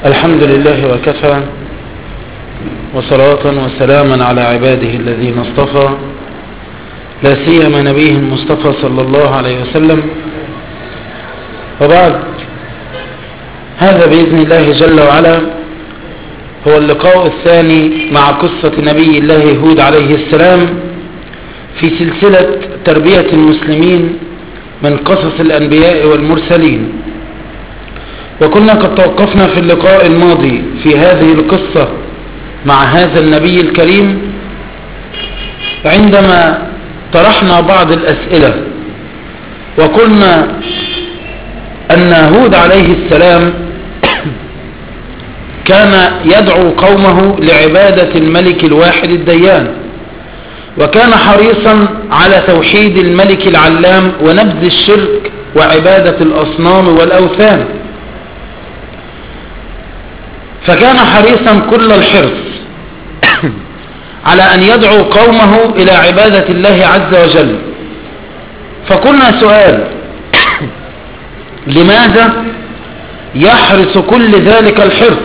الحمد لله وكفى وصلاة وسلاما على عباده الذين اصطفى لا سيما نبيه المصطفى صلى الله عليه وسلم وبعد هذا بإذن الله جل وعلا هو اللقاء الثاني مع قصة نبي الله هود عليه السلام في سلسلة تربية المسلمين من قصص الأنبياء والمرسلين وكنا قد توقفنا في اللقاء الماضي في هذه القصة مع هذا النبي الكريم عندما طرحنا بعض الأسئلة وقلنا أن هود عليه السلام كان يدعو قومه لعبادة الملك الواحد الديان وكان حريصا على توحيد الملك العلام ونبذ الشرك وعبادة الأصنام والأوثان فكان حريصا كل الحرص على أن يدعو قومه إلى عبادة الله عز وجل فقلنا سؤال لماذا يحرص كل ذلك الحرص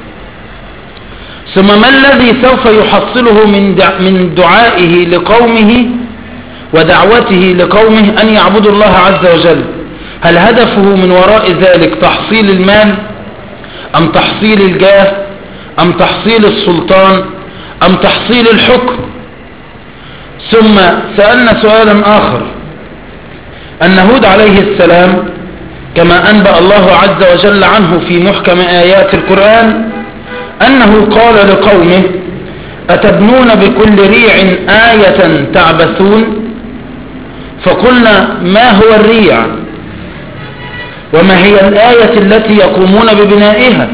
ثم ما الذي سوف يحصله من من دعائه لقومه ودعوته لقومه أن يعبدوا الله عز وجل هل هدفه من وراء ذلك تحصيل المال أم تحصيل الجاه أم تحصيل السلطان أم تحصيل الحكم ثم سألنا سؤالا آخر أن هود عليه السلام كما أنبأ الله عز وجل عنه في محكم آيات القرآن أنه قال لقومه أتبنون بكل ريع آية تعبثون فقلنا ما هو الريع وما هي الآية التي يقومون ببنائها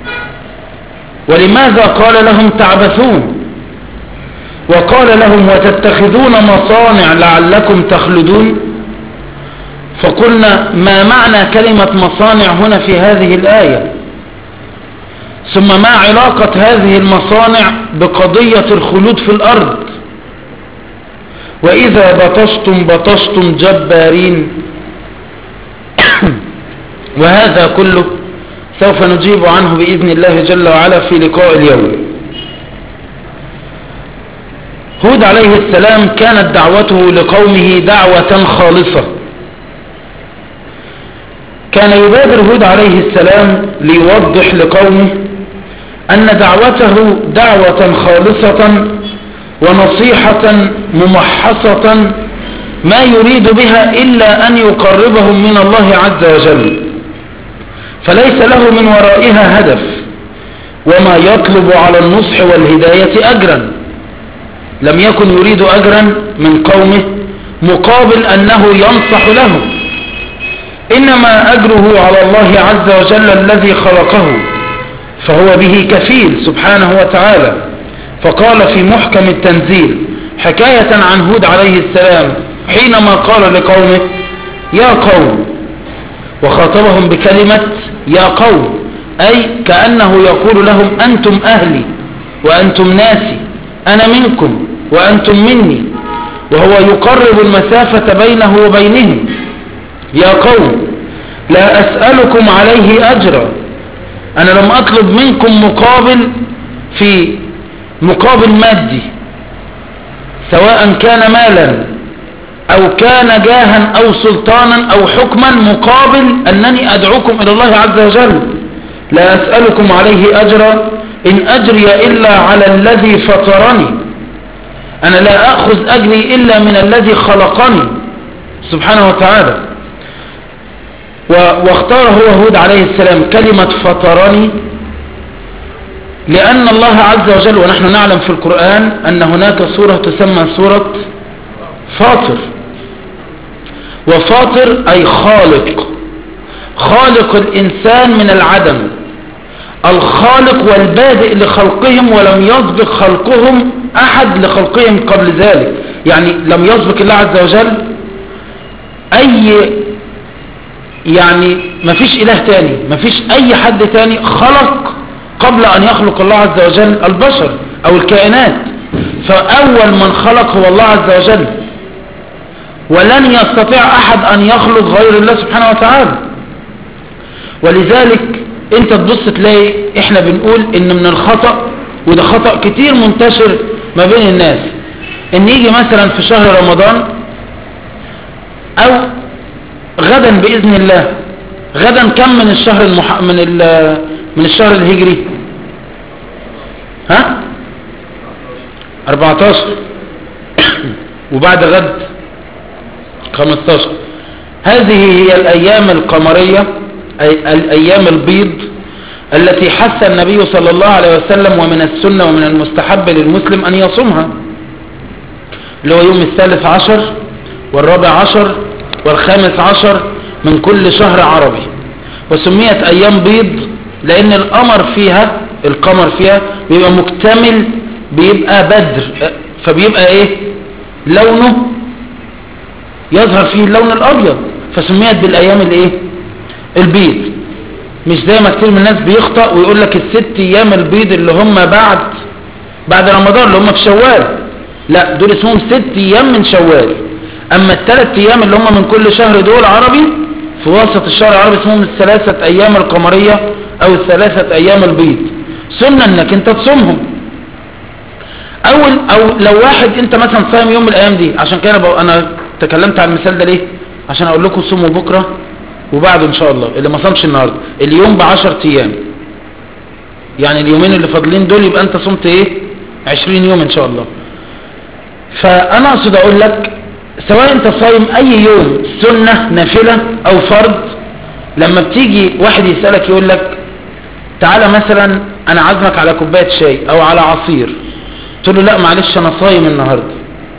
ولماذا قال لهم تعبثون وقال لهم وتتخذون مصانع لعلكم تخلدون فقلنا ما معنى كلمة مصانع هنا في هذه الآية ثم ما علاقة هذه المصانع بقضية الخلود في الأرض وإذا بطشتم بطشتم جبارين وهذا كله سوف نجيب عنه بإذن الله جل وعلا في لقاء اليوم هود عليه السلام كانت دعوته لقومه دعوة خالصة كان يبادر هود عليه السلام ليوضح لقومه أن دعوته دعوة خالصة ونصيحة ممحصة ما يريد بها إلا أن يقربهم من الله عز وجل فليس له من ورائها هدف وما يطلب على النصح والهداية أجرا لم يكن يريد أجرا من قومه مقابل أنه ينصح لهم إنما أجره على الله عز وجل الذي خلقه فهو به كفيل سبحانه وتعالى فقال في محكم التنزيل حكاية عن هود عليه السلام حينما قال لقومه يا قوم وخاطبهم بكلمة يا قوم أي كأنه يقول لهم أنتم أهلي وأنتم ناسي أنا منكم وأنتم مني وهو يقرب المسافة بينه وبينهم يا قوم لا أسألكم عليه أجرا أنا لم أطلب منكم مقابل في مقابل مادي سواء كان مالا أو كان جاها أو سلطانا أو حكما مقابل أنني أدعوكم إلى الله عز وجل لا أسألكم عليه أجرا إن أجري إلا على الذي فطرني أنا لا أخذ أجري إلا من الذي خلقني سبحانه وتعالى واختار هو هود عليه السلام كلمة فطرني لأن الله عز وجل ونحن نعلم في القرآن أن هناك سورة تسمى سورة فاطر وفاطر أي خالق خالق الإنسان من العدم الخالق والبادئ لخلقهم ولم يسبق خلقهم أحد لخلقهم قبل ذلك يعني لم يسبق الله عز وجل أي يعني ما فيش إله تاني ما فيش أي حد تاني خلق قبل أن يخلق الله عز وجل البشر أو الكائنات فأول من خلق هو الله عز وجل ولن يستطيع أحد أن يخلق غير الله سبحانه وتعالى ولذلك انت تبص تلاقي احنا بنقول ان من الخطأ وده خطأ كتير منتشر ما بين الناس ان يجي مثلا في شهر رمضان او غدا بإذن الله غدا كم من الشهر المح... من ال... من الشهر الهجري ها 14 وبعد غد 15 هذه هي الأيام القمرية أي الأيام البيض التي حث النبي صلى الله عليه وسلم ومن السنة ومن المستحب للمسلم أن يصومها اللي هو يوم الثالث عشر والرابع عشر والخامس عشر من كل شهر عربي وسميت أيام بيض لأن القمر فيها القمر فيها بيبقى مكتمل بيبقى بدر فبيبقى ايه لونه يظهر فيه اللون الأبيض فسميت بالأيام الايه البيض مش زي ما كتير من الناس بيخطأ ويقول لك الست ايام البيض اللي هم بعد بعد رمضان اللي هم في شوال لا دول اسمهم ست ايام من شوال اما الثلاث ايام اللي هم من كل شهر دول عربي في وسط الشهر العربي اسمهم الثلاثة ايام القمرية او الثلاثة ايام البيض سنة انك انت تصومهم اول او لو واحد انت مثلا صايم يوم من الايام دي عشان كده بقى انا تكلمت عن المثال ده ليه عشان اقول لكم صوموا بكرة وبعده ان شاء الله اللي ما صامش النهاردة اليوم بعشر ايام يعني اليومين اللي فاضلين دول يبقى انت صمت ايه عشرين يوم ان شاء الله فانا اقصد اقول لك سواء انت صايم اي يوم سنة نافلة او فرض لما بتيجي واحد يسألك يقول لك تعالى مثلا انا عازمك على كوباية شاي او على عصير تقول له لا معلش انا صايم النهاردة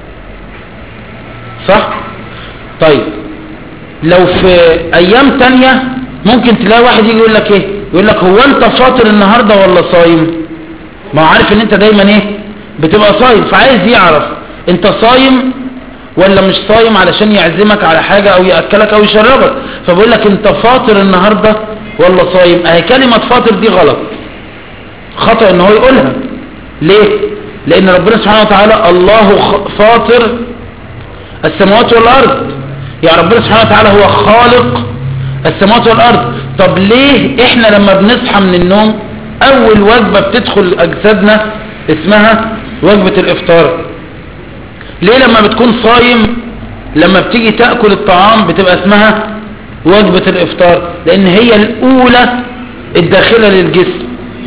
صح طيب لو في ايام تانية ممكن تلاقي واحد يجي يقول لك ايه يقول لك هو انت فاطر النهاردة ولا صايم ما هو عارف ان انت دايما ايه بتبقى صايم فعايز يعرف انت صايم ولا مش صايم علشان يعزمك على حاجة او يأكلك او يشربك فبقول لك انت فاطر النهاردة ولا صايم اهي كلمة فاطر دي غلط خطأ ان هو يقولها ليه لان ربنا سبحانه وتعالى الله فاطر السماوات والارض يعني ربنا سبحانه وتعالى هو خالق السماوات والارض طب ليه احنا لما بنصحى من النوم اول وجبة بتدخل اجسادنا اسمها وجبة الافطار ليه لما بتكون صايم لما بتيجي تأكل الطعام بتبقى اسمها وجبة الافطار لان هي الاولى الداخلة للجسم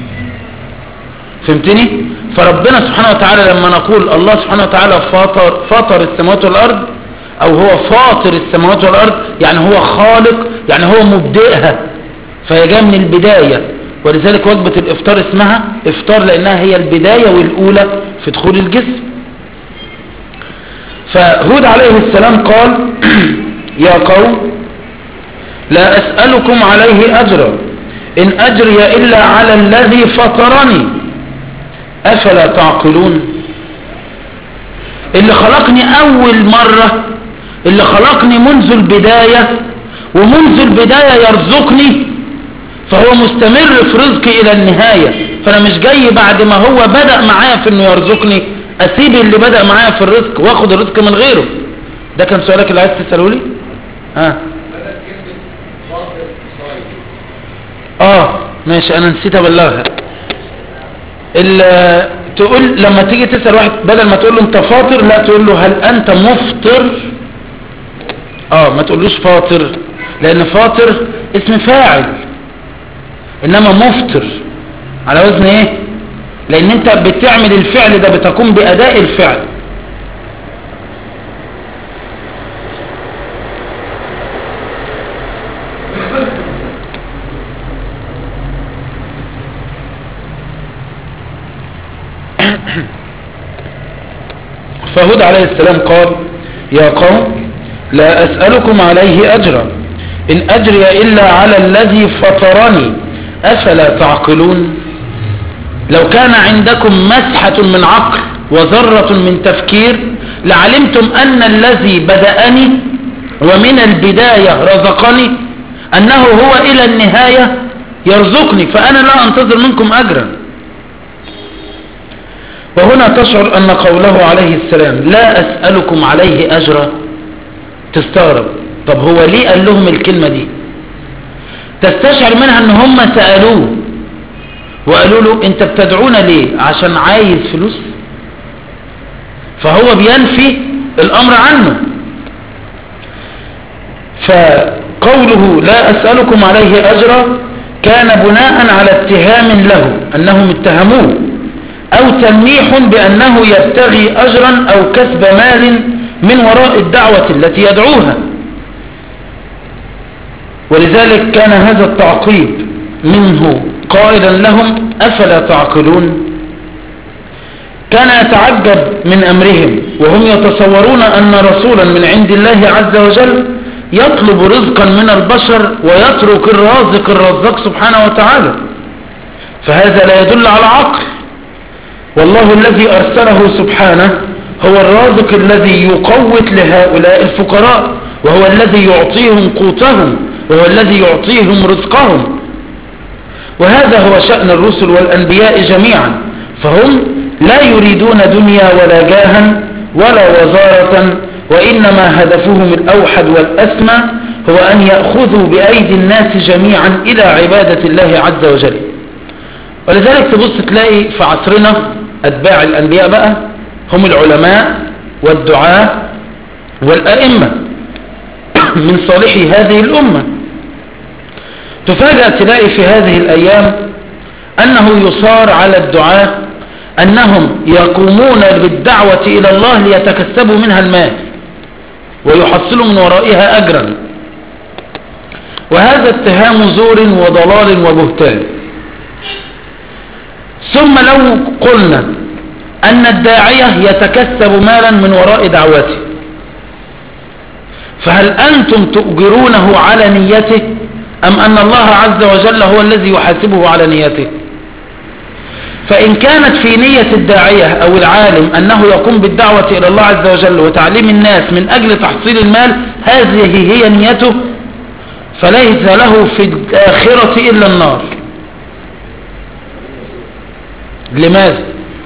فهمتني فربنا سبحانه وتعالى لما نقول الله سبحانه وتعالى فاطر, فاطر السماوات والارض او هو فاطر السماوات والارض يعني هو خالق يعني هو مبدئها فهي جايه من البداية ولذلك وجبة الافطار اسمها افطار لانها هي البداية والاولى في دخول الجسم فهود عليه السلام قال يا قوم لا أسألكم عليه أجرا إن أجري إلا على الذي فطرني أفلا تعقلون اللي خلقني أول مرة اللي خلقني منذ البداية ومنذ البداية يرزقني فهو مستمر في رزقي إلى النهاية فأنا مش جاي بعد ما هو بدأ معايا في أنه يرزقني أسيب اللي بدأ معايا في الرزق وأخد الرزق من غيره ده كان سؤالك اللي عايز تسأله لي ها اه ماشي انا نسيت ابلغها تقول لما تيجي تسأل واحد بدل ما تقول له انت فاطر لا تقول له هل انت مفطر اه ما تقولوش فاطر لان فاطر اسم فاعل انما مفطر على وزن ايه لان انت بتعمل الفعل ده بتقوم باداء الفعل فهود عليه السلام قال يا قوم لا أسألكم عليه أجرا إن أجري إلا على الذي فطرني أفلا تعقلون لو كان عندكم مسحة من عقل وذرة من تفكير لعلمتم أن الذي بدأني ومن البداية رزقني أنه هو إلى النهاية يرزقني فأنا لا أنتظر منكم أجرا وهنا تشعر أن قوله عليه السلام لا أسألكم عليه أجرا تستغرب طب هو ليه قال لهم الكلمة دي تستشعر منها ان هم سألوه وقالوا له انت بتدعونا ليه عشان عايز فلوس فهو بينفي الامر عنه فقوله لا اسألكم عليه اجرا كان بناء على اتهام له انهم اتهموه او تلميح بانه يبتغي اجرا او كسب مال من وراء الدعوة التي يدعوها ولذلك كان هذا التعقيب منه قائلا لهم أفلا تعقلون كان يتعجب من أمرهم وهم يتصورون أن رسولا من عند الله عز وجل يطلب رزقا من البشر ويترك الرازق الرزاق سبحانه وتعالى فهذا لا يدل على عقل والله الذي أرسله سبحانه هو الرازق الذي يقوت لهؤلاء الفقراء وهو الذي يعطيهم قوتهم وهو الذي يعطيهم رزقهم وهذا هو شأن الرسل والأنبياء جميعا فهم لا يريدون دنيا ولا جاها ولا وزارة وإنما هدفهم الأوحد والأسمى هو أن يأخذوا بأيدي الناس جميعا إلى عبادة الله عز وجل ولذلك تبص تلاقي في عصرنا أتباع الأنبياء بقى هم العلماء والدعاة والأئمة من صالح هذه الأمة تفاجأ تلاقي في هذه الأيام أنه يصار على الدعاة أنهم يقومون بالدعوة إلى الله ليتكسبوا منها المال ويحصلوا من ورائها أجرا وهذا اتهام زور وضلال وبهتان ثم لو قلنا أن الداعية يتكسب مالا من وراء دعوته فهل أنتم تؤجرونه على نيته أم أن الله عز وجل هو الذي يحاسبه على نيته فإن كانت في نية الداعية أو العالم أنه يقوم بالدعوة إلى الله عز وجل وتعليم الناس من أجل تحصيل المال هذه هي نيته فليس له في الآخرة إلا النار لماذا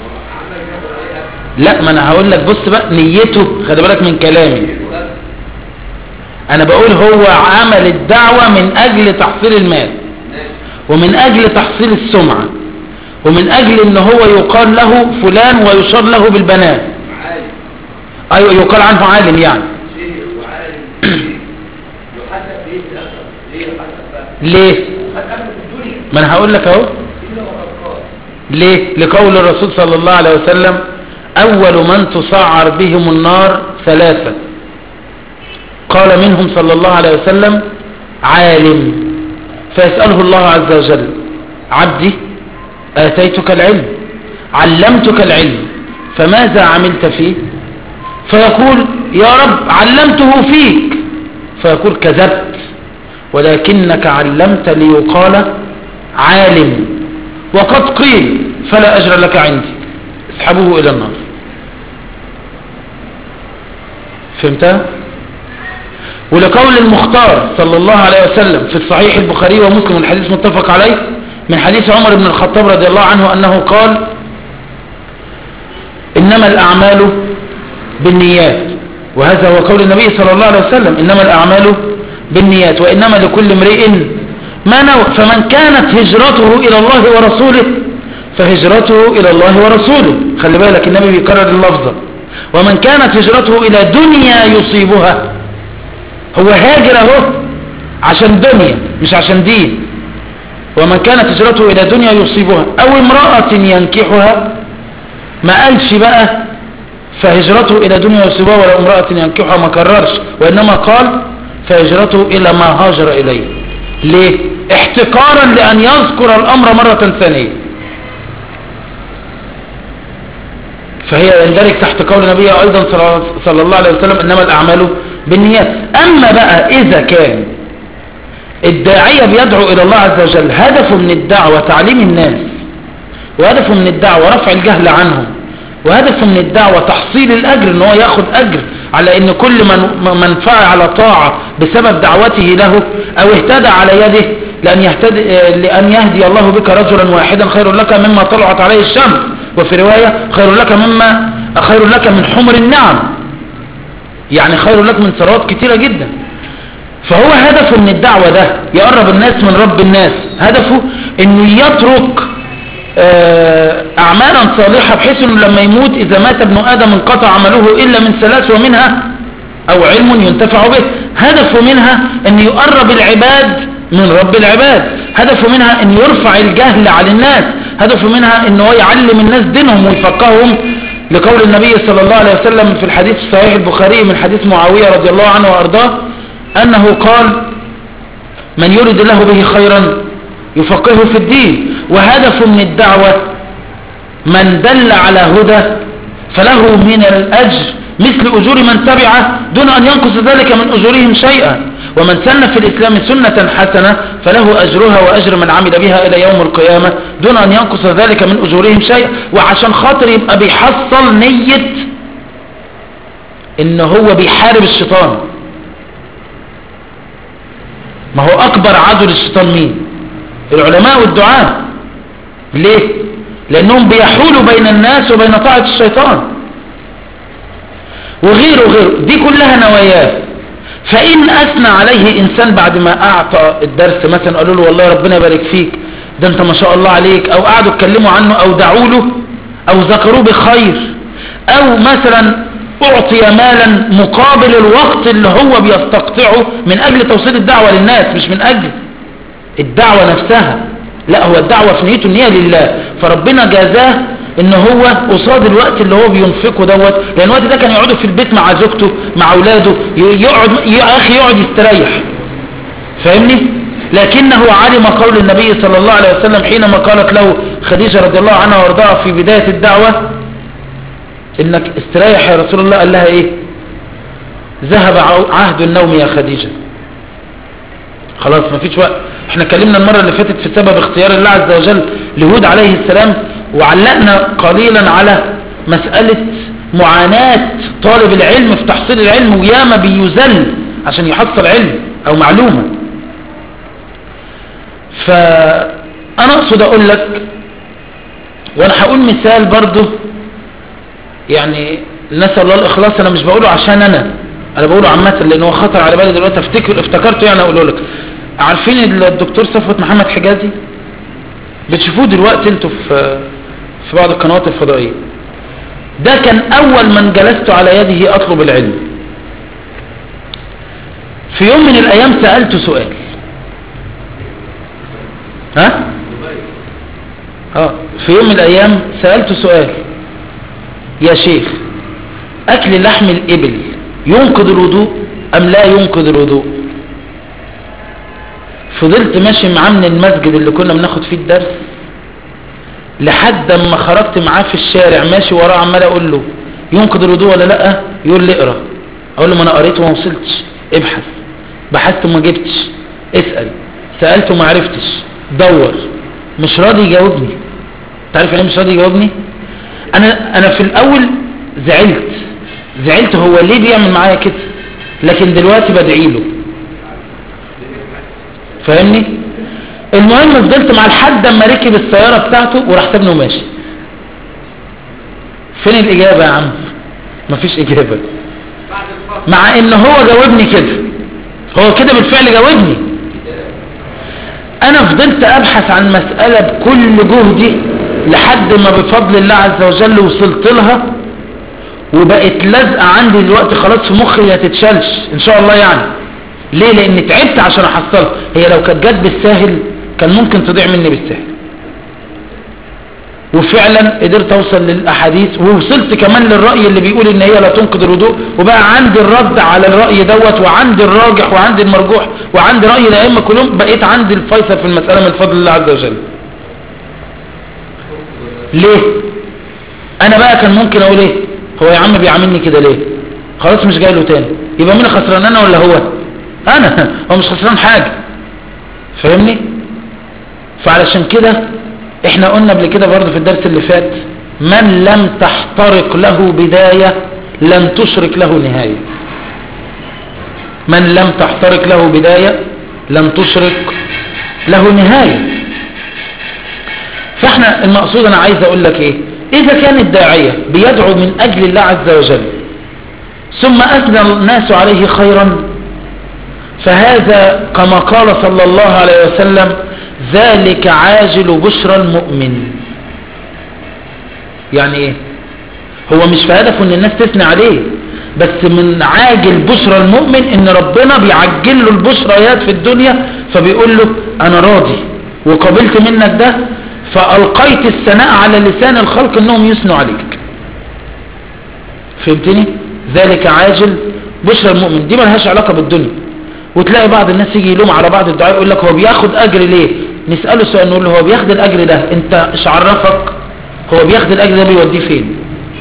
لا ما انا هقول لك بص بقى نيته خلي بالك من كلامي انا بقول هو عمل الدعوة من اجل تحصيل المال ومن اجل تحصيل السمعة ومن اجل ان هو يقال له فلان ويشار له بالبنات ايوه يقال عنه عالم يعني ليه ما انا هقول لك اهو ليه لقول الرسول صلى الله عليه وسلم اول من تسعر بهم النار ثلاثة قال منهم صلى الله عليه وسلم عالم فيسأله الله عز وجل عبدي آتيتك العلم علمتك العلم فماذا عملت فيه فيقول يا رب علمته فيك فيقول كذبت ولكنك علمت ليقال عالم وقد قيل فلا أجر لك عندي اسحبوه إلى النار فهمتها ولقول المختار صلى الله عليه وسلم في الصحيح البخاري ومسلم الحديث متفق عليه من حديث عمر بن الخطاب رضي الله عنه أنه قال إنما الأعمال بالنيات وهذا هو قول النبي صلى الله عليه وسلم إنما الأعمال بالنيات وإنما لكل امرئ ما نوى فمن كانت هجرته إلى الله ورسوله فهجرته إلى الله ورسوله خلي بالك النبي بيكرر اللفظة ومن كانت هجرته إلى دنيا يصيبها هو هاجر اهو عشان دنيا مش عشان دين ومن كانت هجرته إلى دنيا يصيبها أو امرأة ينكحها ما قالش بقى فهجرته إلى دنيا يصيبها ولا امرأة ينكحها ما كررش وإنما قال فهجرته إلى ما هاجر إليه ليه احتقارا لأن يذكر الأمر مرة ثانية فهي يندرج تحت قول النبي أيضا صلى الله عليه وسلم إنما الأعمال بالنيات أما بقى إذا كان الداعية بيدعو إلى الله عز وجل هدفه من الدعوة تعليم الناس وهدفه من الدعوة رفع الجهل عنهم وهدفه من الدعوة تحصيل الأجر ان هو ياخد أجر على ان كل من, من فعل طاعة بسبب دعوته له او اهتدى على يده لأن, يهتدي لأن يهدي الله بك رجلا واحدا خير لك مما طلعت عليه الشمس وفي رواية خير لك مما خير لك من حمر النعم يعني خير لك من ثروات كتيرة جدا فهو هدفه من الدعوة ده يقرب الناس من رب الناس هدفه انه يترك آه، اعمالا صالحة بحيث انه لما يموت اذا مات ابن ادم انقطع عمله الا من ثلاث ومنها او علم ينتفع به هدفه منها ان يقرب العباد من رب العباد هدفه منها ان يرفع الجهل على الناس هدفه منها ان هو يعلم الناس دينهم ويفقههم لقول النبي صلى الله عليه وسلم في الحديث الصحيح البخاري من حديث معاوية رضي الله عنه وارضاه انه قال من يرد الله به خيرا يفقهه في الدين وهدف من الدعوة من دل على هدى فله من الأجر مثل أجور من تبعه دون أن ينقص ذلك من أجورهم شيئا ومن سن في الإسلام سنة حسنة فله أجرها وأجر من عمل بها إلى يوم القيامة دون أن ينقص ذلك من أجورهم شيئا وعشان خاطر يبقى بيحصل نية إن هو بيحارب الشيطان ما هو أكبر عدو للشيطان مين العلماء والدعاء ليه لأنهم بيحولوا بين الناس وبين طاعة الشيطان وغيره وغيره دي كلها نواياه فإن أثنى عليه إنسان بعد ما أعطى الدرس مثلا قالوا له والله ربنا يبارك فيك ده أنت ما شاء الله عليك أو قعدوا اتكلموا عنه أو دعوا له أو ذكروه بخير أو مثلا أعطي مالا مقابل الوقت اللي هو بيستقطعه من أجل توصيل الدعوة للناس مش من أجل الدعوة نفسها لا هو الدعوة في نيته النية لله فربنا جازاه ان هو قصاد الوقت اللي هو بينفقه دوت لان الوقت ده كان يقعدوا في البيت مع زوجته مع اولاده يقعد يا اخي يقعد يستريح فاهمني لكنه علم قول النبي صلى الله عليه وسلم حينما قالت له خديجة رضي الله عنها وارضاها في بداية الدعوة انك استريح يا رسول الله قال لها ايه ذهب عهد النوم يا خديجة خلاص ما فيش وقت احنا اتكلمنا المرة اللي فاتت في سبب اختيار الله عز وجل لهود عليه السلام وعلقنا قليلا على مسألة معاناة طالب العلم في تحصيل العلم وياما بيذل عشان يحصل علم او معلومة فانا اقصد اقول لك وانا هقول مثال برضه يعني نسأل الله الاخلاص انا مش بقوله عشان انا انا بقوله عامة لان هو خطر على بالي دلوقتي افتكر افتكرته يعني اقوله لك عارفين الدكتور صفوت محمد حجازي بتشوفوه دلوقتي انتوا في في بعض القنوات الفضائية ده كان اول من جلست على يده اطلب العلم في يوم من الايام سألته سؤال ها اه في يوم من الايام سألته سؤال يا شيخ اكل لحم الابل ينقض الوضوء ام لا ينقض الوضوء فضلت ماشي معاه من المسجد اللي كنا بناخد فيه الدرس لحد اما خرجت معاه في الشارع ماشي وراه عمال اقول له ينقض الوضوء ولا لا يقول لي اقرا اقول له ما انا قريت وما وصلتش ابحث بحثت وما جبتش اسال سالت وما عرفتش دور مش راضي يجاوبني تعرف يعني مش راضي يجاوبني انا انا في الاول زعلت زعلت هو ليه بيعمل معايا كده لكن دلوقتي بدعي له فاهمني المهم فضلت مع لحد اما ركب السيارة بتاعته وراح سابني وماشي فين الاجابة يا عم مفيش اجابة مع ان هو جاوبني كده هو كده بالفعل جاوبني انا فضلت ابحث عن مسألة بكل جهدي لحد ما بفضل الله عز وجل وصلت لها وبقت لازقة عندي دلوقتي خلاص في مخي ما تتشالش ان شاء الله يعني ليه لان تعبت عشان احصلها هي لو كانت جت بالساهل كان ممكن تضيع مني بالسهل وفعلا قدرت اوصل للاحاديث ووصلت كمان للرأي اللي بيقول ان هي لا تنقض الوضوء وبقى عندي الرد على الرأي دوت وعندي الراجح وعندي المرجوح وعندي رأي الائمه كلهم بقيت عندي الفيصل في المسألة من فضل الله عز وجل ليه انا بقى كان ممكن اقول ايه هو يا عم بيعاملني كده ليه خلاص مش جاي له تاني يبقى مين خسران انا ولا هو انا هو مش خسران حاجة فاهمني فعلشان كده احنا قلنا قبل كده برضه في الدرس اللي فات من لم تحترق له بداية لن تشرك له نهاية من لم تحترق له بداية لن تشرك له نهاية فاحنا المقصود انا عايز اقول لك ايه اذا كان الداعية بيدعو من اجل الله عز وجل ثم اثنى الناس عليه خيرا فهذا كما قال صلى الله عليه وسلم ذلك عاجل بشرى المؤمن يعني ايه هو مش في هدفه ان الناس تثني عليه بس من عاجل بشرى المؤمن ان ربنا بيعجل له البشريات في الدنيا فبيقول له انا راضي وقبلت منك ده فألقيت الثناء على لسان الخلق انهم يثنوا عليك فهمتني ذلك عاجل بشرى المؤمن دي ملهاش علاقة بالدنيا وتلاقي بعض الناس يجي يلوم على بعض الدعاء يقول لك هو بياخد اجر ليه نسأله سؤال نقول له هو بياخد الاجر ده انت ايش عرفك هو بياخد الاجر ده بيوديه فين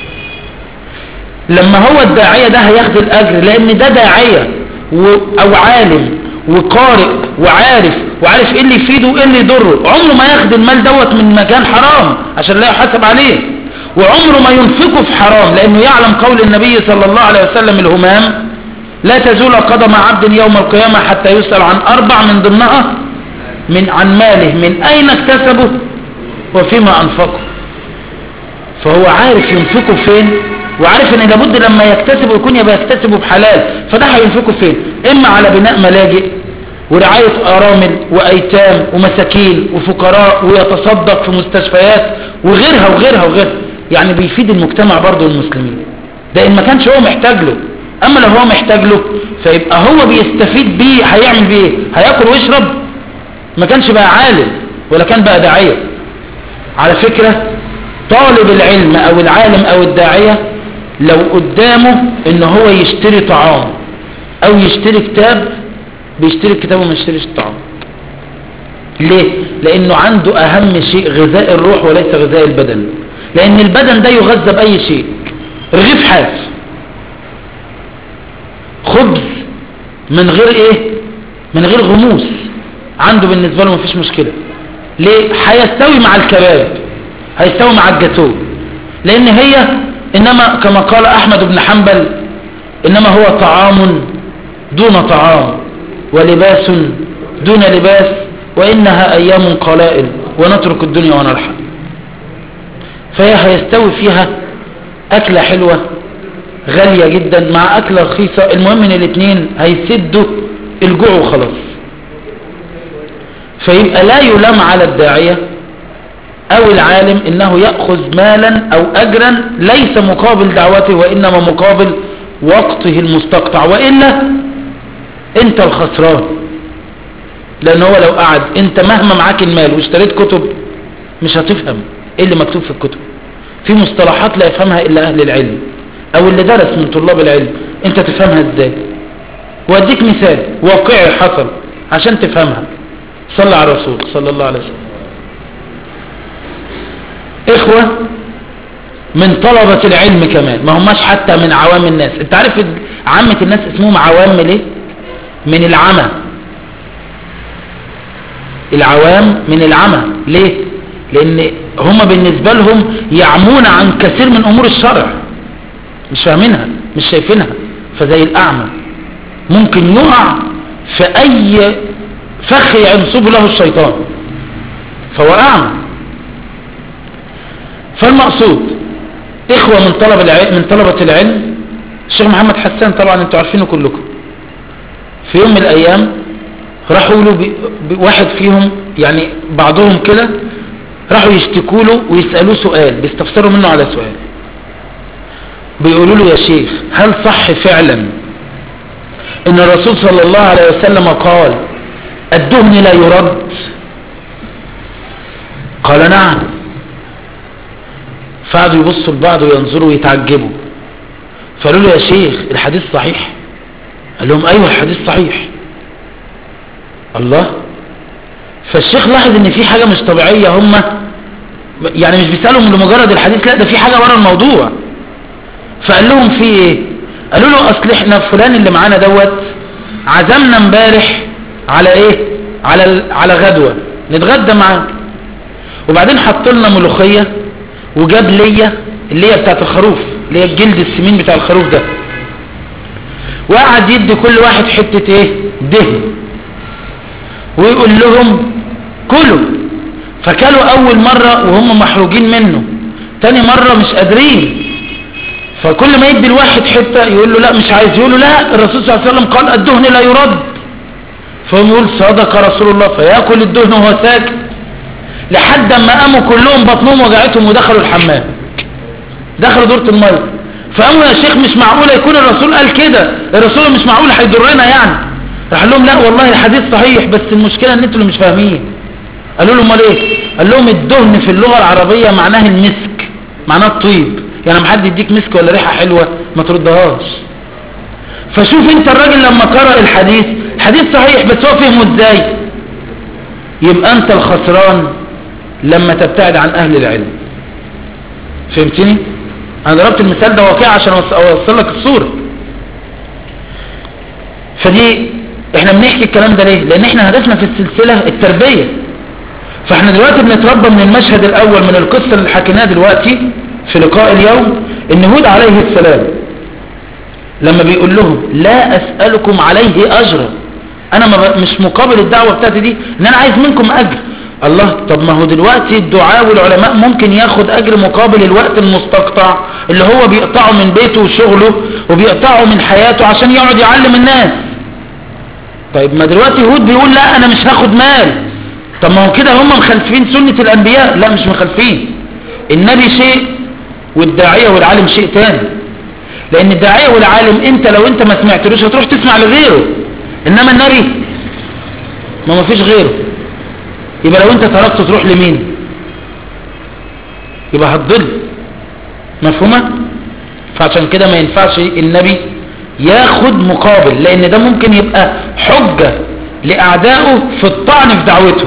لما هو الداعية ده هياخد الاجر لان ده داعية و... او عالم وقارئ وعارف وعارف ايه اللي يفيده وايه اللي يضره عمره ما ياخد المال دوت من مكان حرام عشان لا يحاسب عليه وعمره ما ينفقه في حرام لانه يعلم قول النبي صلى الله عليه وسلم الهمام لا تزول قدم عبد يوم القيامة حتى يسأل عن أربع من ضمنها من عن ماله من أين اكتسبه وفيما أنفقه فهو عارف ينفقه فين وعارف ان لابد لما يكتسبه يكون يبقى يكتسبه بحلال فده هينفقه فين اما على بناء ملاجئ ورعاية ارامل وايتام ومساكين وفقراء ويتصدق في مستشفيات وغيرها وغيرها وغيرها يعني بيفيد المجتمع برضو المسلمين ده ان ما كانش هو محتاج له اما لو هو محتاج له فيبقى هو بيستفيد بيه هيعمل بيه ايه هياكل ويشرب ما كانش بقى عالم ولا كان بقى داعية على فكرة طالب العلم او العالم او الداعية لو قدامه ان هو يشتري طعام او يشتري كتاب بيشتري الكتاب وما يشتريش الطعام ليه لانه عنده اهم شيء غذاء الروح وليس غذاء البدن لان البدن ده يغذى باي شيء رغيف حاف خبز من غير ايه من غير غموس عنده بالنسبة له مفيش مشكلة ليه هيستوي مع الكباب هيستوي مع الجاتو لان هي انما كما قال احمد بن حنبل انما هو طعام دون طعام ولباس دون لباس وانها ايام قلائل ونترك الدنيا ونرحل فهي هيستوي فيها اكلة حلوة غالية جدا مع اكلة رخيصة المهم ان الاثنين هيسدوا الجوع وخلاص فيبقى لا يلام على الداعية او العالم انه يأخذ مالا او اجرا ليس مقابل دعوته وانما مقابل وقته المستقطع وإلا انت الخسران لان هو لو قعد انت مهما معاك المال واشتريت كتب مش هتفهم ايه اللي مكتوب في الكتب في مصطلحات لا يفهمها الا اهل العلم او اللي درس من طلاب العلم انت تفهمها ازاي واديك مثال واقعي حصل عشان تفهمها صلى على الرسول صلى الله عليه وسلم اخوة من طلبة العلم كمان ما هماش حتى من عوام الناس انت عارف عامة الناس اسمهم عوام ليه من العمى العوام من العمى ليه لان هم بالنسبة لهم يعمون عن كثير من امور الشرع مش فاهمينها مش شايفينها فزي الاعمى ممكن يقع في اي فخ ينصب له الشيطان فهو اعمى فالمقصود اخوة من طلب العلم من طلبة العلم الشيخ محمد حسان طبعا انتوا عارفينه كلكم في يوم من الايام راحوا له واحد فيهم يعني بعضهم كده راحوا يشتكوا له ويسألوه سؤال بيستفسروا منه على سؤال بيقولوا له يا شيخ هل صح فعلا ان الرسول صلى الله عليه وسلم قال الدهن لا يرد قال نعم فقعدوا يبصوا لبعض وينظروا ويتعجبوا فقالوا له يا شيخ الحديث صحيح قال لهم ايوه الحديث صحيح الله فالشيخ لاحظ ان في حاجة مش طبيعية هم يعني مش بيسألهم لمجرد الحديث لا ده في حاجة ورا الموضوع فقال لهم في ايه قالوا له اصل احنا فلان اللي معانا دوت عزمنا امبارح على ايه على على غدوة نتغدى معاه وبعدين حط لنا ملوخية وجاب ليا اللي هي بتاعت الخروف اللي هي الجلد السمين بتاع الخروف ده وقعد يدي كل واحد حتة ايه دهن ويقول لهم كلوا فكلوا اول مرة وهم محروجين منه تاني مرة مش قادرين فكل ما يدي الواحد حتة يقول له لا مش عايز يقول له لا الرسول صلى الله عليه وسلم قال الدهن لا يرد فهم يقول صدق رسول الله فيأكل الدهن وهو ساكت لحد ما قاموا كلهم بطنهم وجعتهم ودخلوا الحمام دخلوا دورة المية فقاموا يا شيخ مش معقولة يكون الرسول قال كده الرسول مش معقول هيضرنا يعني راح لهم لا والله الحديث صحيح بس المشكلة ان انتوا اللي مش فاهمين قالوا له امال ايه قال لهم الدهن في اللغة العربية معناه المسك معناه الطيب يعني لما حد يديك مسك ولا ريحة حلوة ما تردهاش فشوف انت الراجل لما قرأ الحديث الحديث صحيح بس هو فهمه ازاي يبقى انت الخسران لما تبتعد عن اهل العلم فهمتني انا ضربت المثال ده واقعي عشان اوصل لك الصورة فدي احنا بنحكي الكلام ده ليه لان احنا هدفنا في السلسلة التربية فاحنا دلوقتي بنتربى من المشهد الاول من القصة اللي حكيناها دلوقتي في لقاء اليوم ان هود عليه السلام لما بيقول لهم لا اسألكم عليه اجرا انا ما مش مقابل الدعوة بتاعتي دي ان انا عايز منكم اجر الله طب ما هو دلوقتي الدعاء والعلماء ممكن ياخد اجر مقابل الوقت المستقطع اللي هو بيقطعه من بيته وشغله وبيقطعه من حياته عشان يقعد يعلم الناس طيب ما دلوقتي هود بيقول لا انا مش هاخد مال طب ما هو كده هم مخالفين سنة الانبياء لا مش مخالفين النبي شيء والداعية والعالم شيء تاني لان الداعية والعالم انت لو انت ما سمعتلوش هتروح تسمع لغيره انما النبي ما ما فيش غيره يبقى لو انت تركته تروح لمين يبقى هتضل مفهومة فعشان كده ما ينفعش النبي ياخد مقابل لان ده ممكن يبقى حجة لاعدائه في الطعن في دعوته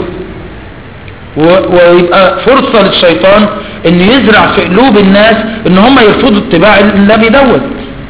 ويبقى فرصة للشيطان ان يزرع في قلوب الناس ان هم يرفضوا اتباع النبي دوت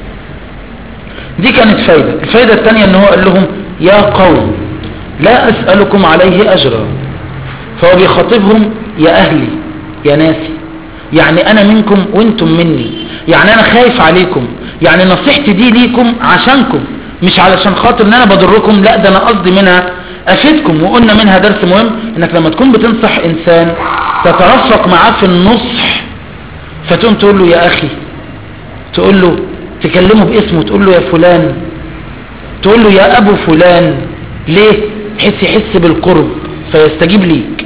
دي كانت فايدة الفايدة الثانية ان هو قال لهم يا قوم لا اسألكم عليه اجرا فهو بيخاطبهم يا اهلي يا ناسي يعني انا منكم وانتم مني يعني انا خايف عليكم يعني نصيحتي دي ليكم عشانكم مش علشان خاطر ان انا بضركم لا ده انا قصدي منها افيدكم وقلنا منها درس مهم انك لما تكون بتنصح انسان تترفق معاه في النصح فتقوم تقول له يا اخي تقول له تكلمه باسمه تقول له يا فلان تقول له يا ابو فلان ليه بحيث يحس بالقرب فيستجيب ليك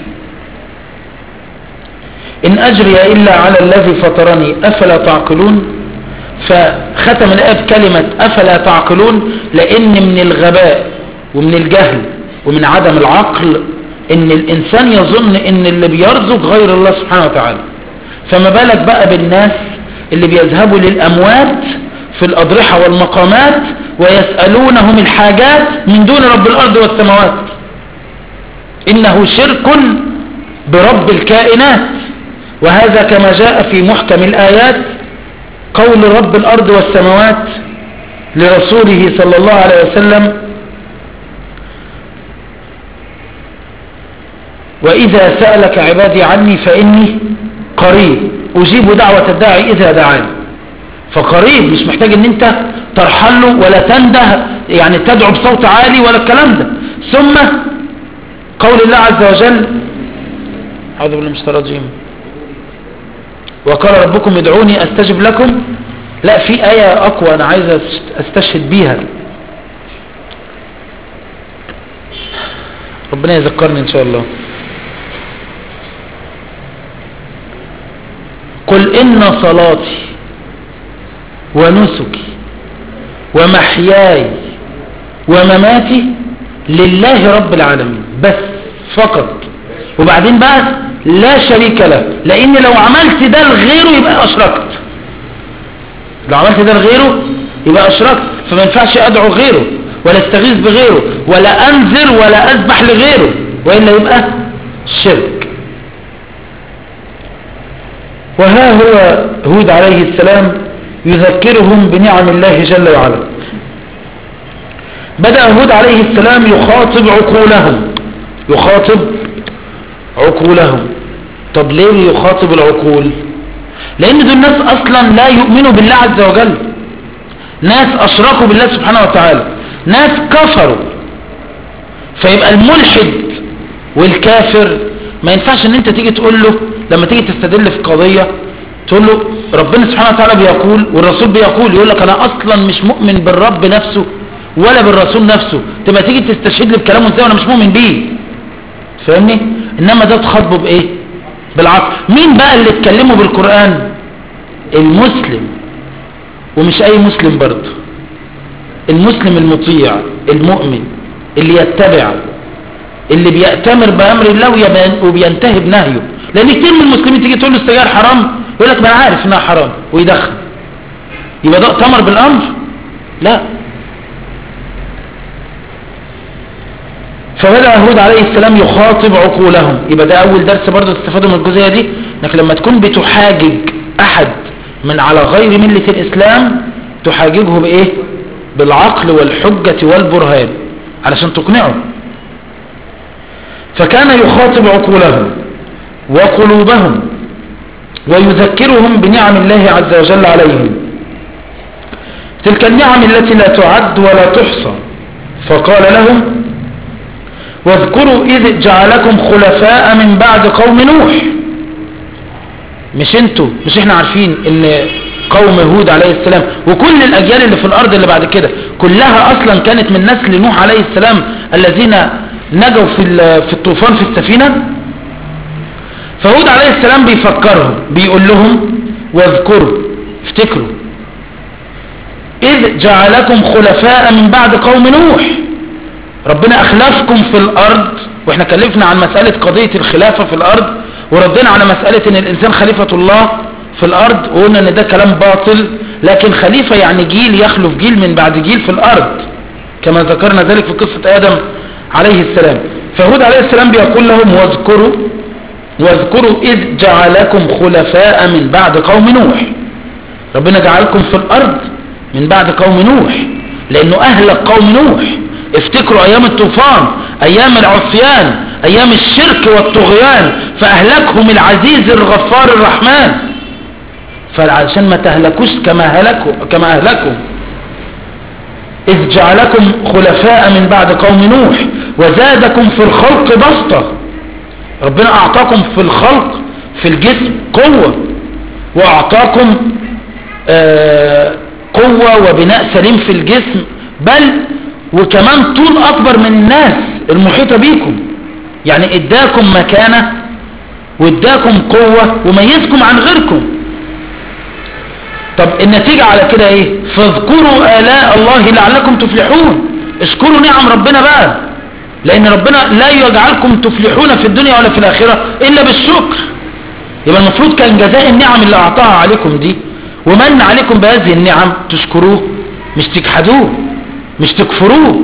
ان اجري الا على الذي فطرني افلا تعقلون فختم الآية بكلمة أفلا تعقلون لأن من الغباء ومن الجهل ومن عدم العقل ان الانسان يظن ان اللي بيرزق غير الله سبحانه وتعالى فما بالك بقى بالناس اللي بيذهبوا للاموات في الاضرحة والمقامات ويسألونهم الحاجات من دون رب الارض والسماوات انه شرك برب الكائنات وهذا كما جاء في محكم الايات قول رب الارض والسماوات لرسوله صلى الله عليه وسلم وإذا سألك عبادي عني فإني قريب أجيب دعوة الداعي إذا دعاني فقريب مش محتاج ان انت ترحل له ولا تنده يعني تدعو بصوت عالي ولا الكلام ده ثم قول الله عز وجل أعوذ بالله من الشيطان الرجيم وقال ربكم ادعوني استجب لكم لا في آية أقوى أنا عايز استشهد بيها ربنا يذكرني إن شاء الله قل إن صلاتي ونسكي ومحياي ومماتي لله رب العالمين بس فقط وبعدين بقى لا شريك له لان لو عملت ده لغيره يبقى اشركت لو عملت ده لغيره يبقى اشركت فما ينفعش ادعو غيره ولا استغيث بغيره ولا انذر ولا اذبح لغيره والا يبقى شرك وها هو هود عليه السلام يذكرهم بنعم الله جل وعلا بدأ هود عليه السلام يخاطب عقولهم يخاطب عقولهم طب ليه يخاطب العقول لان دول الناس اصلا لا يؤمنوا بالله عز وجل ناس اشركوا بالله سبحانه وتعالى ناس كفروا فيبقى الملحد والكافر ما ينفعش ان انت تيجي تقول له لما تيجي تستدل في قضية تقول له ربنا سبحانه وتعالى بيقول والرسول بيقول يقول لك انا اصلا مش مؤمن بالرب نفسه ولا بالرسول نفسه تبقى تيجي تستشهد لي بكلامه ازاي وانا مش مؤمن بيه فاهمني انما ده تخاطبه بايه بالعقل مين بقى اللي اتكلموا بالقرآن المسلم ومش اي مسلم برضه المسلم المطيع المؤمن اللي يتبع اللي بيأتمر بأمر الله ويبين- وبينتهي بنهيه لان كتير من المسلمين تيجي تقول له السجاير حرام يقول لك ما انا عارف انها حرام ويدخن يبقى ده ائتمر بالامر لا فبدأ هود عليه السلام يخاطب عقولهم يبقى ده أول درس برضه تستفادوا من الجزئية دي انك لما تكون بتحاجج أحد من على غير ملة الإسلام تحاججه بإيه بالعقل والحجة والبرهان علشان تقنعه فكان يخاطب عقولهم وقلوبهم ويذكرهم بنعم الله عز وجل عليهم تلك النعم التي لا تعد ولا تحصى فقال لهم واذكروا إذ جعلكم خلفاء من بعد قوم نوح مش انتوا مش احنا عارفين ان قوم هود عليه السلام وكل الاجيال اللي في الارض اللي بعد كده كلها اصلا كانت من نسل نوح عليه السلام الذين نجوا في ال- في الطوفان في السفينة فهود عليه السلام بيفكرهم بيقول لهم واذكروا افتكروا إذ جعلكم خلفاء من بعد قوم نوح ربنا أخلفكم في الأرض وإحنا كلفنا عن مسألة قضية الخلافة في الأرض وردنا على مسألة إن الإنسان خليفة الله في الأرض وقلنا إن ده كلام باطل لكن خليفة يعني جيل يخلف جيل من بعد جيل في الأرض كما ذكرنا ذلك في قصة آدم عليه السلام فهود عليه السلام بيقول لهم واذكروا واذكروا إذ جعلكم خلفاء من بعد قوم نوح ربنا جعلكم في الأرض من بعد قوم نوح لأنه أهلك قوم نوح افتكروا أيام الطوفان أيام العصيان أيام الشرك والطغيان فأهلكهم العزيز الغفار الرحمن فعشان ما تهلكوش كما هلكوا كما أهلكوا إذ جعلكم خلفاء من بعد قوم نوح وزادكم في الخلق بسطة ربنا أعطاكم في الخلق في الجسم قوة وأعطاكم آه قوة وبناء سليم في الجسم بل وكمان طول أكبر من الناس المحيطة بيكم يعني اداكم مكانة واداكم قوة وميزكم عن غيركم طب النتيجة على كده ايه فاذكروا آلاء الله لعلكم تفلحون اشكروا نعم ربنا بقى لان ربنا لا يجعلكم تفلحون في الدنيا ولا في الاخرة الا بالشكر يبقى المفروض كان جزاء النعم اللي اعطاها عليكم دي ومن عليكم بهذه النعم تشكروه مش تجحدوه مش تكفروه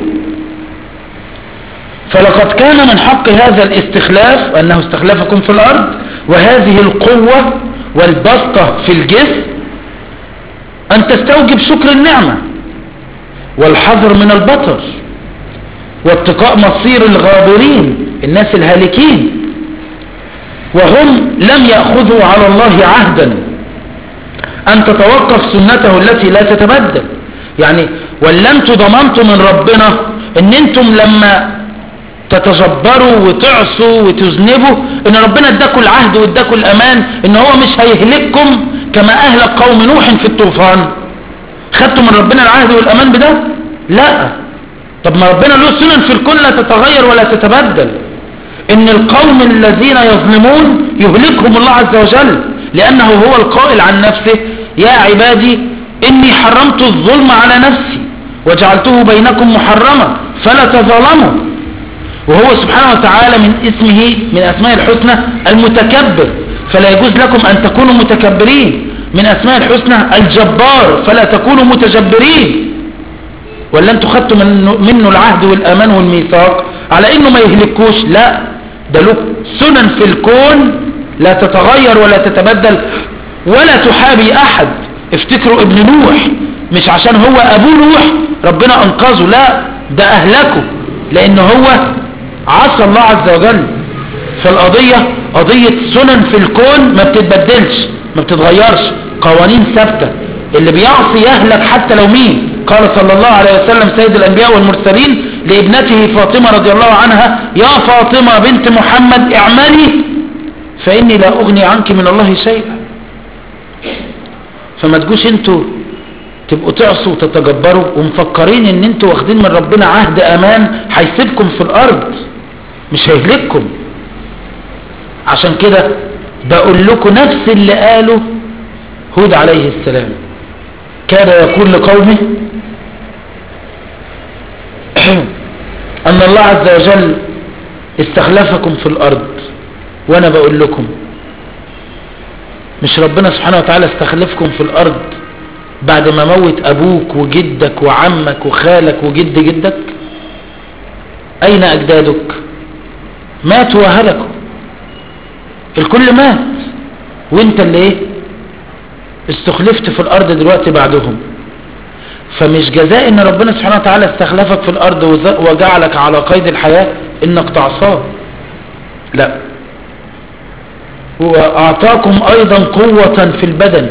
فلقد كان من حق هذا الاستخلاف أنه استخلفكم في الأرض وهذه القوة والبسطة في الجسم أن تستوجب شكر النعمة والحذر من البطر واتقاء مصير الغابرين الناس الهالكين وهم لم يأخذوا على الله عهدا أن تتوقف سنته التي لا تتبدل يعني ولا انتوا ضمنتوا من ربنا ان انتم لما تتجبروا وتعصوا وتذنبوا ان ربنا اداكوا العهد واداكوا الامان ان هو مش هيهلككم كما اهلك قوم نوح في الطوفان خدتوا من ربنا العهد والامان بده لا طب ما ربنا له سنن في الكون لا تتغير ولا تتبدل ان القوم الذين يظلمون يهلكهم الله عز وجل لانه هو القائل عن نفسه يا عبادي اني حرمت الظلم على نفسي وجعلته بينكم محرما فلا تظلموا وهو سبحانه وتعالى من اسمه من اسماء الحسنى المتكبر فلا يجوز لكم ان تكونوا متكبرين من اسماء الحسنى الجبار فلا تكونوا متجبرين ولا انتوا خدتوا منه, منه العهد والامان والميثاق على انه ما يهلكوش لا ده له سنن في الكون لا تتغير ولا تتبدل ولا تحابي احد افتكروا ابن نوح مش عشان هو ابوه نوح ربنا انقذه لا ده اهلكه لان هو عصى الله عز وجل فالقضية قضية سنن في الكون ما بتتبدلش ما بتتغيرش قوانين ثابتة اللي بيعصي يهلك حتى لو مين قال صلى الله عليه وسلم سيد الانبياء والمرسلين لابنته فاطمة رضي الله عنها يا فاطمة بنت محمد اعملي فاني لا اغني عنك من الله شيئا فما تجوش انتوا تبقوا تعصوا وتتجبروا ومفكرين ان انتوا واخدين من ربنا عهد امان هيسيبكم في الارض مش هيهلككم عشان كده بقول لكم نفس اللي قاله هود عليه السلام كان يقول لقومه ان الله عز وجل استخلفكم في الارض وانا بقول لكم مش ربنا سبحانه وتعالى استخلفكم في الارض بعد ما موت ابوك وجدك وعمك وخالك وجد جدك اين اجدادك ماتوا وهلكوا الكل مات وانت اللي ايه استخلفت في الارض دلوقتي بعدهم فمش جزاء ان ربنا سبحانه وتعالى استخلفك في الارض وجعلك على قيد الحياة انك تعصاه لا هو اعطاكم ايضا قوة في البدن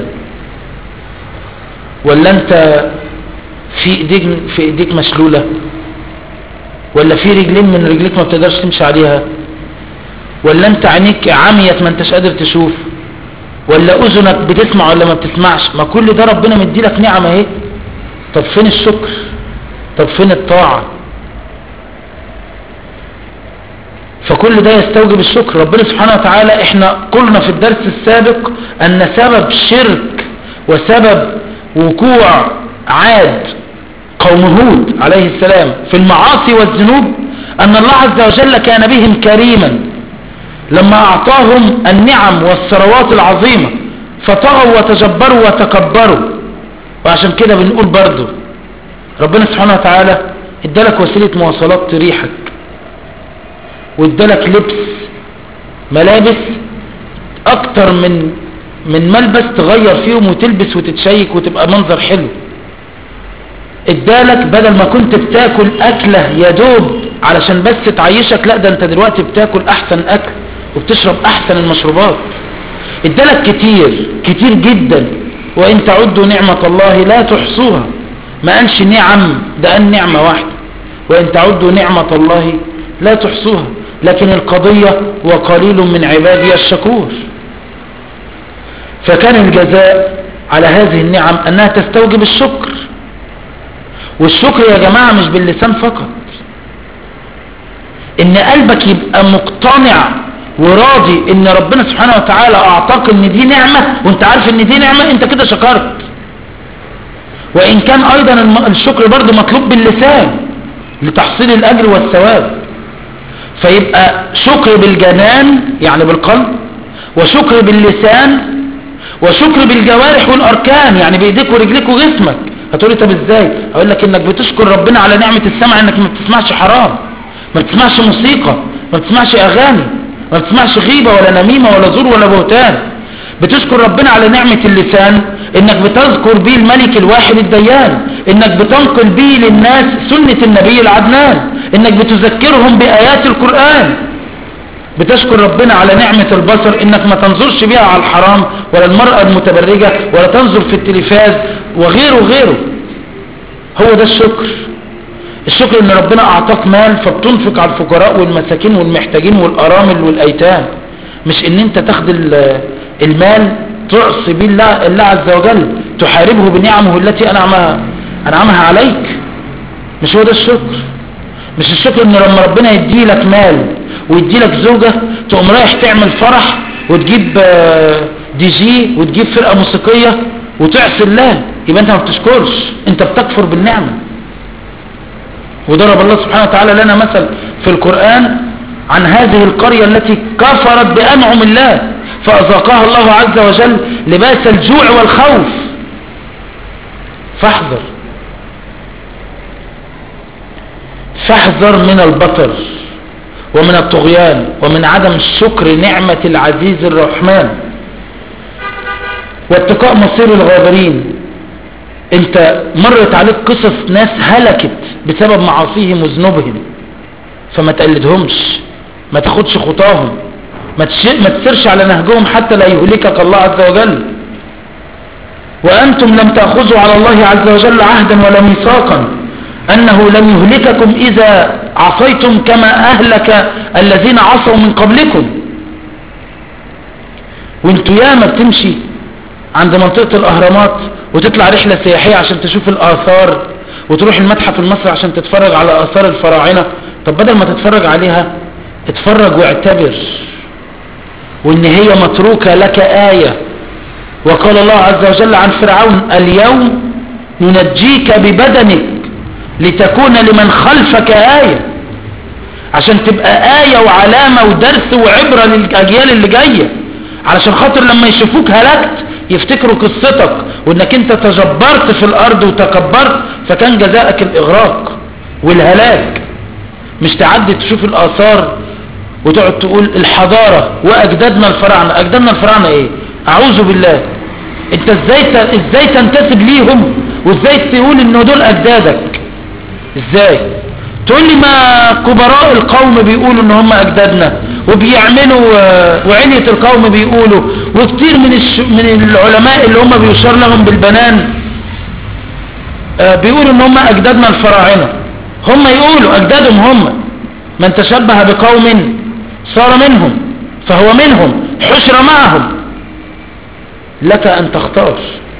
ولا انت في ايديك في ايديك مشلولة ولا في رجلين من رجليك ما بتقدرش تمشي عليها ولا انت عينيك عميت ما انتش قادر تشوف ولا اذنك بتسمع ولا ما بتسمعش ما كل ده ربنا مديلك نعمة اهي طب فين الشكر طب فين الطاعة فكل ده يستوجب الشكر ربنا سبحانه وتعالى احنا قلنا في الدرس السابق ان سبب شرك وسبب وقوع عاد قوم هود عليه السلام في المعاصي والذنوب ان الله عز وجل كان بهم كريما لما اعطاهم النعم والثروات العظيمة فطغوا وتجبروا وتكبروا وعشان كده بنقول برضو ربنا سبحانه وتعالى ادالك وسيلة مواصلات تريحك وادالك لبس ملابس اكتر من من ملبس تغير فيهم وتلبس وتتشيك وتبقى منظر حلو ادالك بدل ما كنت بتاكل اكلة يدوب علشان بس تعيشك لا ده انت دلوقتي بتاكل احسن اكل وبتشرب احسن المشروبات ادالك كتير كتير جدا وان تعدوا نعمة الله لا تحصوها ما قالش نعم ده قال نعمة واحدة وان تعدوا نعمة الله لا تحصوها لكن القضية وقليل من عبادي الشكور فكان الجزاء على هذه النعم انها تستوجب الشكر والشكر يا جماعة مش باللسان فقط ان قلبك يبقى مقتنع وراضي ان ربنا سبحانه وتعالى اعطاك ان دي نعمة وانت عارف ان دي نعمة انت كده شكرت وان كان ايضا الشكر برضو مطلوب باللسان لتحصيل الاجر والثواب فيبقى شكر بالجنان يعني بالقلب وشكر باللسان وشكر بالجوارح والاركان يعني بايديك ورجليك وجسمك هتقولي طب ازاي اقول لك انك بتشكر ربنا على نعمة السمع انك ما بتسمعش حرام ما بتسمعش موسيقى ما بتسمعش اغاني ما بتسمعش غيبة ولا نميمة ولا زور ولا بهتان بتشكر ربنا على نعمة اللسان انك بتذكر بيه الملك الواحد الديان انك بتنقل بيه للناس سنة النبي العدنان انك بتذكرهم بآيات القرآن بتشكر ربنا على نعمة البصر انك ما تنظرش بيها على الحرام ولا المرأة المتبرجة ولا تنظر في التلفاز وغيره وغيره هو ده الشكر الشكر ان ربنا اعطاك مال فبتنفق على الفقراء والمساكين والمحتاجين والارامل والايتام مش ان انت تاخد المال تعصي به الله, الله عز وجل تحاربه بنعمه التي انعمها انعمها عليك مش هو ده الشكر مش الشكر ان لما ربنا يدي لك مال ويدي لك زوجة تقوم رايح تعمل فرح وتجيب دي جي وتجيب فرقة موسيقية وتعصي الله يبقى انت ما بتشكرش انت بتكفر بالنعمة وضرب الله سبحانه وتعالى لنا مثل في القرآن عن هذه القرية التي كفرت بأنعم الله فأذاقها الله عز وجل لباس الجوع والخوف فاحذر فاحذر من البطر ومن الطغيان ومن عدم شكر نعمة العزيز الرحمن واتقاء مصير الغابرين انت مرت عليك قصص ناس هلكت بسبب معاصيهم وذنوبهم فما تقلدهمش ما تاخدش خطاهم ما, ما تسرش على نهجهم حتى لا يهلكك الله عز وجل وأنتم لم تأخذوا على الله عز وجل عهدا ولا ميثاقا أنه لم يهلككم إذا عصيتم كما أهلك الذين عصوا من قبلكم وانتوا ياما بتمشي عند منطقة الأهرامات وتطلع رحلة سياحية عشان تشوف الآثار وتروح المتحف المصري عشان تتفرج على آثار الفراعنة طب بدل ما تتفرج عليها اتفرج واعتبر وان هي متروكة لك آية وقال الله عز وجل عن فرعون اليوم ننجيك ببدنك لتكون لمن خلفك آية عشان تبقى آية وعلامة ودرس وعبرة للأجيال اللي جاية علشان خاطر لما يشوفوك هلكت يفتكروا قصتك وانك انت تجبرت في الارض وتكبرت فكان جزاءك الاغراق والهلاك مش تعدي تشوف الاثار وتقعد تقول الحضارة واجدادنا الفراعنة اجدادنا الفراعنة ايه اعوذ بالله انت ازاي ازاي تنتسب ليهم وازاي تقول ان دول اجدادك ازاي تقول لي ما كبراء القوم بيقولوا ان هم اجدادنا وبيعملوا وعلية القوم بيقولوا وكتير من الش... من العلماء اللي هم بيشار لهم بالبنان بيقولوا ان هم اجدادنا الفراعنة هم يقولوا اجدادهم هم من تشبه بقوم صار منهم فهو منهم حشر معهم لك ان تختار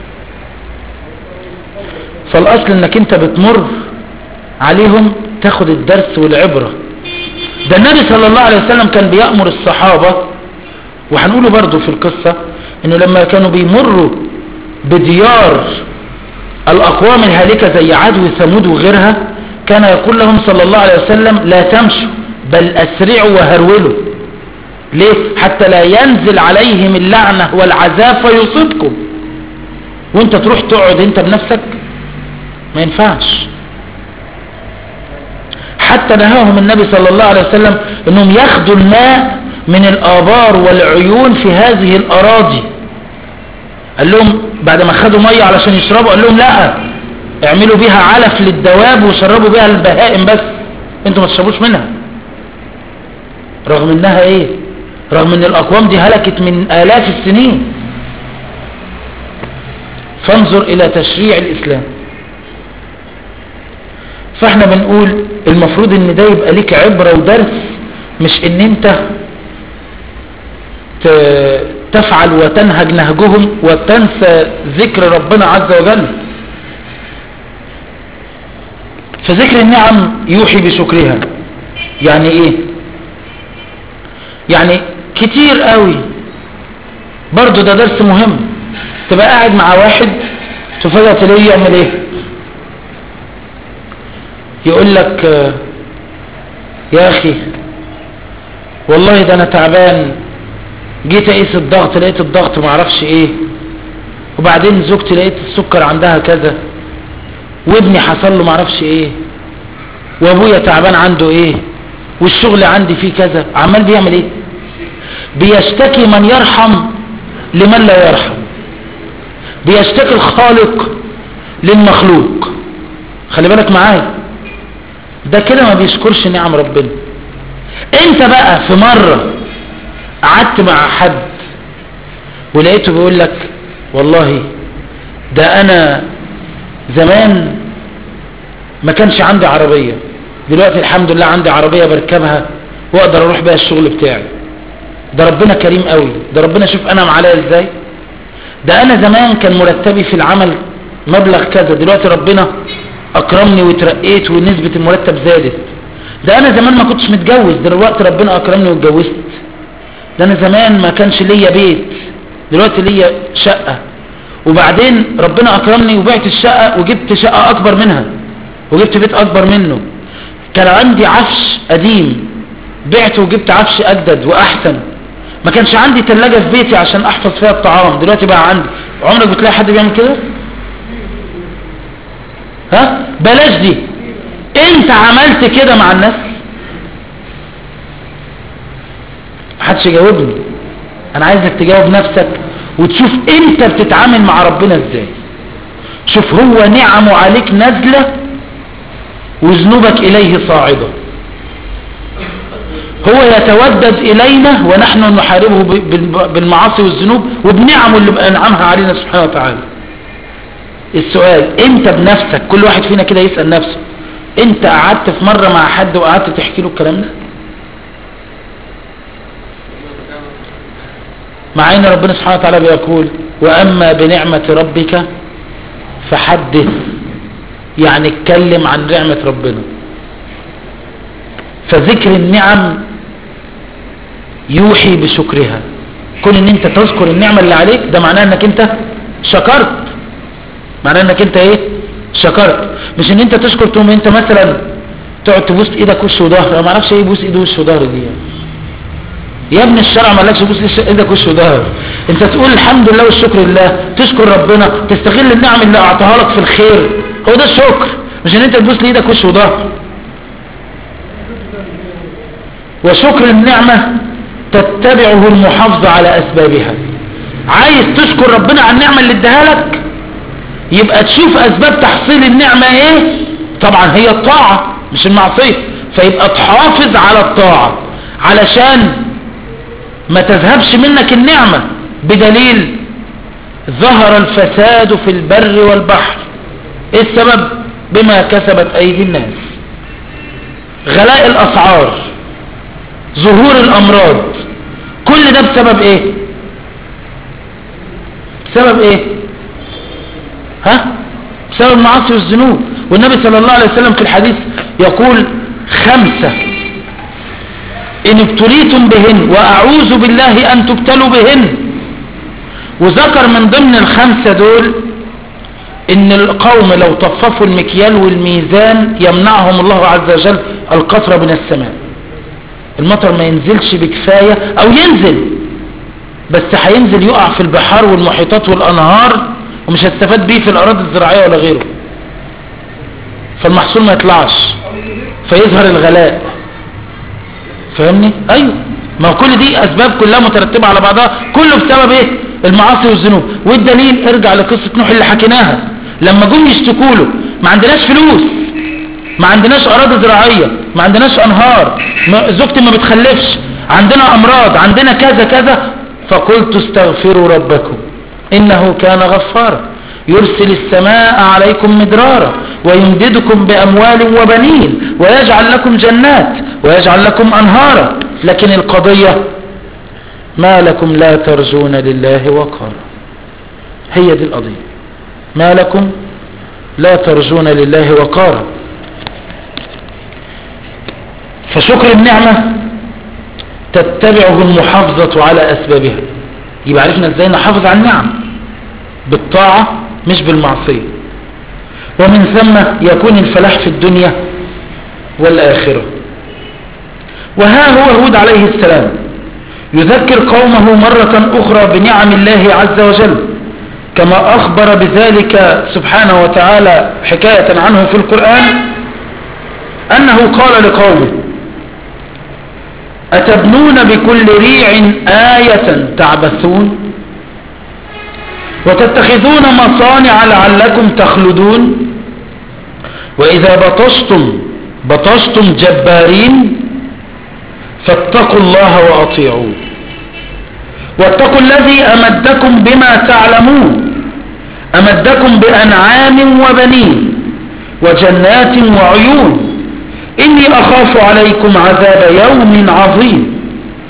فالاصل انك انت بتمر عليهم تاخد الدرس والعبرة ده النبي صلى الله عليه وسلم كان بيأمر الصحابة وهنقوله برضو في القصة انه لما كانوا بيمروا بديار الاقوام الهالكة زي عاد وثمود وغيرها كان يقول لهم صلى الله عليه وسلم لا تمشوا بل اسرعوا وهرولوا ليه حتى لا ينزل عليهم اللعنة والعذاب فيصيبكم وانت تروح تقعد انت بنفسك ما ينفعش حتى نهاهم النبي صلى الله عليه وسلم انهم ياخدوا الماء من الآبار والعيون في هذه الأراضي قال لهم بعد ما خدوا مية علشان يشربوا قال لهم لا اعملوا بها علف للدواب وشربوا بها البهائم بس انتوا ما تشربوش منها رغم انها ايه رغم ان الاقوام دي هلكت من الاف السنين فانظر الى تشريع الاسلام فاحنا بنقول المفروض ان ده يبقى ليك عبرة ودرس مش ان انت تفعل وتنهج نهجهم وتنسى ذكر ربنا عز وجل فذكر النعم يوحي بشكرها يعني ايه يعني كتير قوي برضو ده درس مهم تبقى قاعد مع واحد تفاجأ تلاقيه يعمل ايه يقول لك يا اخي والله ده انا تعبان جيت اقيس الضغط لقيت الضغط معرفش ايه وبعدين زوجتي لقيت السكر عندها كذا وابني حصل له معرفش ايه وابويا تعبان عنده ايه والشغل عندي فيه كذا عمال بيعمل ايه بيشتكي من يرحم لمن لا يرحم بيشتكي الخالق للمخلوق خلي بالك معايا ده كده ما بيشكرش نعم ربنا انت بقى في مرة قعدت مع حد ولقيته بيقول لك والله ده انا زمان ما كانش عندي عربية دلوقتي الحمد لله عندي عربية بركبها واقدر اروح بيها الشغل بتاعي ده ربنا كريم قوي ده ربنا شوف انا معايا ازاي ده انا زمان كان مرتبي في العمل مبلغ كذا دلوقتي ربنا اكرمني وترقيت ونسبة المرتب زادت ده انا زمان ما كنتش متجوز دلوقتي ربنا اكرمني واتجوزت ده انا زمان ما كانش ليا بيت دلوقتي ليا شقة وبعدين ربنا اكرمني وبعت الشقة وجبت شقة اكبر منها وجبت بيت اكبر منه كان عندي عفش قديم بعته وجبت عفش اجدد واحسن ما كانش عندي تلاجة في بيتي عشان احفظ فيها الطعام دلوقتي بقى عندي عمرك بتلاقي حد بيعمل كده ها بلاش دي انت عملت كده مع الناس محدش يجاوبني انا عايزك تجاوب نفسك وتشوف انت بتتعامل مع ربنا ازاي شوف هو نعمه عليك نازلة وذنوبك اليه صاعدة هو يتودد الينا ونحن نحاربه بالمعاصي والذنوب وبنعمه اللي بأنعمها علينا سبحانه وتعالى السؤال انت بنفسك كل واحد فينا كده يسأل نفسه انت قعدت في مرة مع حد وقعدت تحكي له الكلام ده مع ان ربنا سبحانه وتعالى بيقول واما بنعمة ربك فحدث يعني اتكلم عن نعمة ربنا فذكر النعم يوحي بشكرها كون ان انت تذكر النعمة اللي عليك ده معناه انك انت شكرت معناه انك انت ايه شكرت مش ان انت تشكر تقوم انت مثلا تقعد تبوس ايدك وش وظهر انا ما اعرفش ايه بوس ايد وش وظهر دي يعني. يا ابن الشرع ما لكش بوس ايدك وش وظهر انت تقول الحمد لله والشكر لله تشكر ربنا تستغل النعم اللي اعطاها لك في الخير هو ده الشكر مش ان انت تبوس ايدك وش وظهر وشكر النعمة تتبعه المحافظة على أسبابها عايز تشكر ربنا على النعمة اللي اداها لك يبقى تشوف أسباب تحصيل النعمة ايه طبعا هي الطاعة مش المعصية فيبقى تحافظ على الطاعة علشان ما تذهبش منك النعمة بدليل ظهر الفساد في البر والبحر ايه السبب بما كسبت ايدي الناس غلاء الاسعار ظهور الامراض كل ده بسبب ايه بسبب ايه ها بسبب المعاصي والذنوب والنبي صلى الله عليه وسلم في الحديث يقول خمسة إن ابتليتم بهن وأعوذ بالله أن تبتلوا بهن وذكر من ضمن الخمسة دول إن القوم لو طففوا المكيال والميزان يمنعهم الله عز وجل القطرة من السماء المطر ما ينزلش بكفاية أو ينزل بس هينزل يقع في البحار والمحيطات والأنهار ومش هتستفاد بيه في الأراضي الزراعية ولا غيره فالمحصول ما يطلعش فيظهر الغلاء فاهمني ايوه ما كل دي اسباب كلها مترتبة على بعضها كله بسبب ايه المعاصي والذنوب والدليل ارجع لقصة نوح اللي حكيناها لما جم يشتكوا له ما عندناش فلوس ما عندناش اراضي زراعية ما عندناش انهار ما- زوجتي ما بتخلفش عندنا امراض عندنا كذا كذا فقلت استغفروا ربكم انه كان غفارا يرسل السماء عليكم مدرارا ويمددكم بأموال وبنين ويجعل لكم جنات ويجعل لكم أنهارا لكن القضية ما لكم لا ترجون لله وقارا هي دي القضية ما لكم لا ترجون لله وقارا فشكر النعمة تتبعه المحافظة على أسبابها يبقى عرفنا ازاي نحافظ على النعم بالطاعة مش بالمعصية ومن ثم يكون الفلاح في الدنيا والآخرة وها هو هود عليه السلام يذكر قومه مرة أخرى بنعم الله عز وجل كما أخبر بذلك سبحانه وتعالى حكاية عنه في القرآن أنه قال لقومه أتبنون بكل ريع آية تعبثون وتتخذون مصانع لعلكم تخلدون وإذا بطشتم بطشتم جبارين فاتقوا الله وأطيعون واتقوا الذي أمدكم بما تعلمون أمدكم بأنعام وبنين وجنات وعيون إني أخاف عليكم عذاب يوم عظيم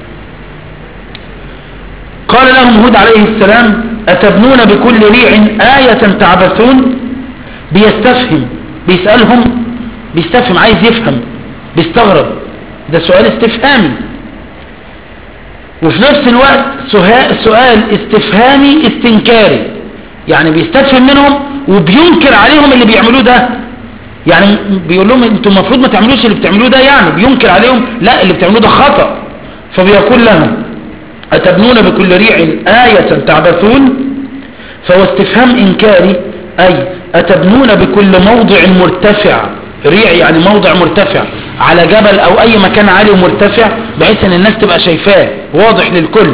قال لهم هود عليه السلام أتبنون بكل ريع آية تعبثون بيستفهم بيسألهم بيستفهم عايز يفهم بيستغرب ده سؤال استفهامي وفي نفس الوقت سها- سؤال استفهامي استنكاري يعني بيستفهم منهم وبينكر عليهم اللي بيعملوه ده يعني بيقول لهم انتوا المفروض ما تعملوش اللي بتعملوه ده يعني بينكر عليهم لا اللي بتعملوه ده خطأ فبيقول لهم أتبنون بكل ريع آية تعبثون فهو استفهام إنكاري أي أتبنون بكل موضع مرتفع ريع يعني موضع مرتفع على جبل أو أي مكان عالي ومرتفع بحيث أن الناس تبقى شايفاه واضح للكل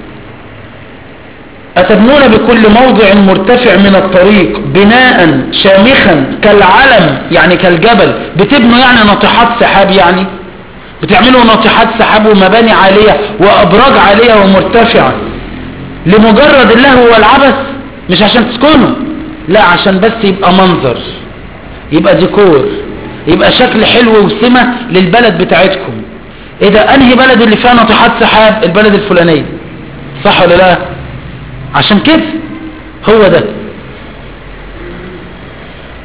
أتبنون بكل موضع مرتفع من الطريق بناء شامخا كالعلم يعني كالجبل بتبنوا يعني ناطحات سحاب يعني بتعملوا ناطحات سحاب ومباني عالية وأبراج عالية ومرتفعة لمجرد اللهو والعبث مش عشان تسكنوا لا عشان بس يبقى منظر يبقى ديكور يبقى شكل حلو وسمة للبلد بتاعتكم ايه ده انهي بلد اللي فيها ناطحات سحاب البلد الفلانية صح ولا لا عشان كده هو ده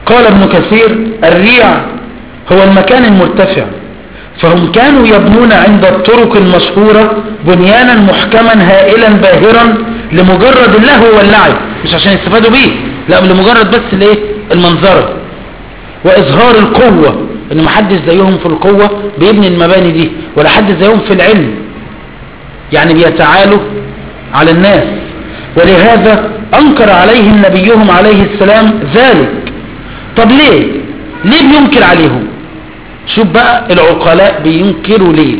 قال ابن كثير الريع هو المكان المرتفع فهم كانوا يبنون عند الطرق المشهورة بنيانا محكما هائلا باهرا لمجرد اللهو واللعب مش عشان يستفادوا بيه لا لمجرد بس الايه المنظرة واظهار القوة ان محدش زيهم في القوة بيبني المباني دي ولا حد زيهم في العلم يعني بيتعالوا على الناس ولهذا انكر عليهم نبيهم عليه السلام ذلك طب ليه ليه بينكر عليهم شوف بقى العقلاء بينكروا ليه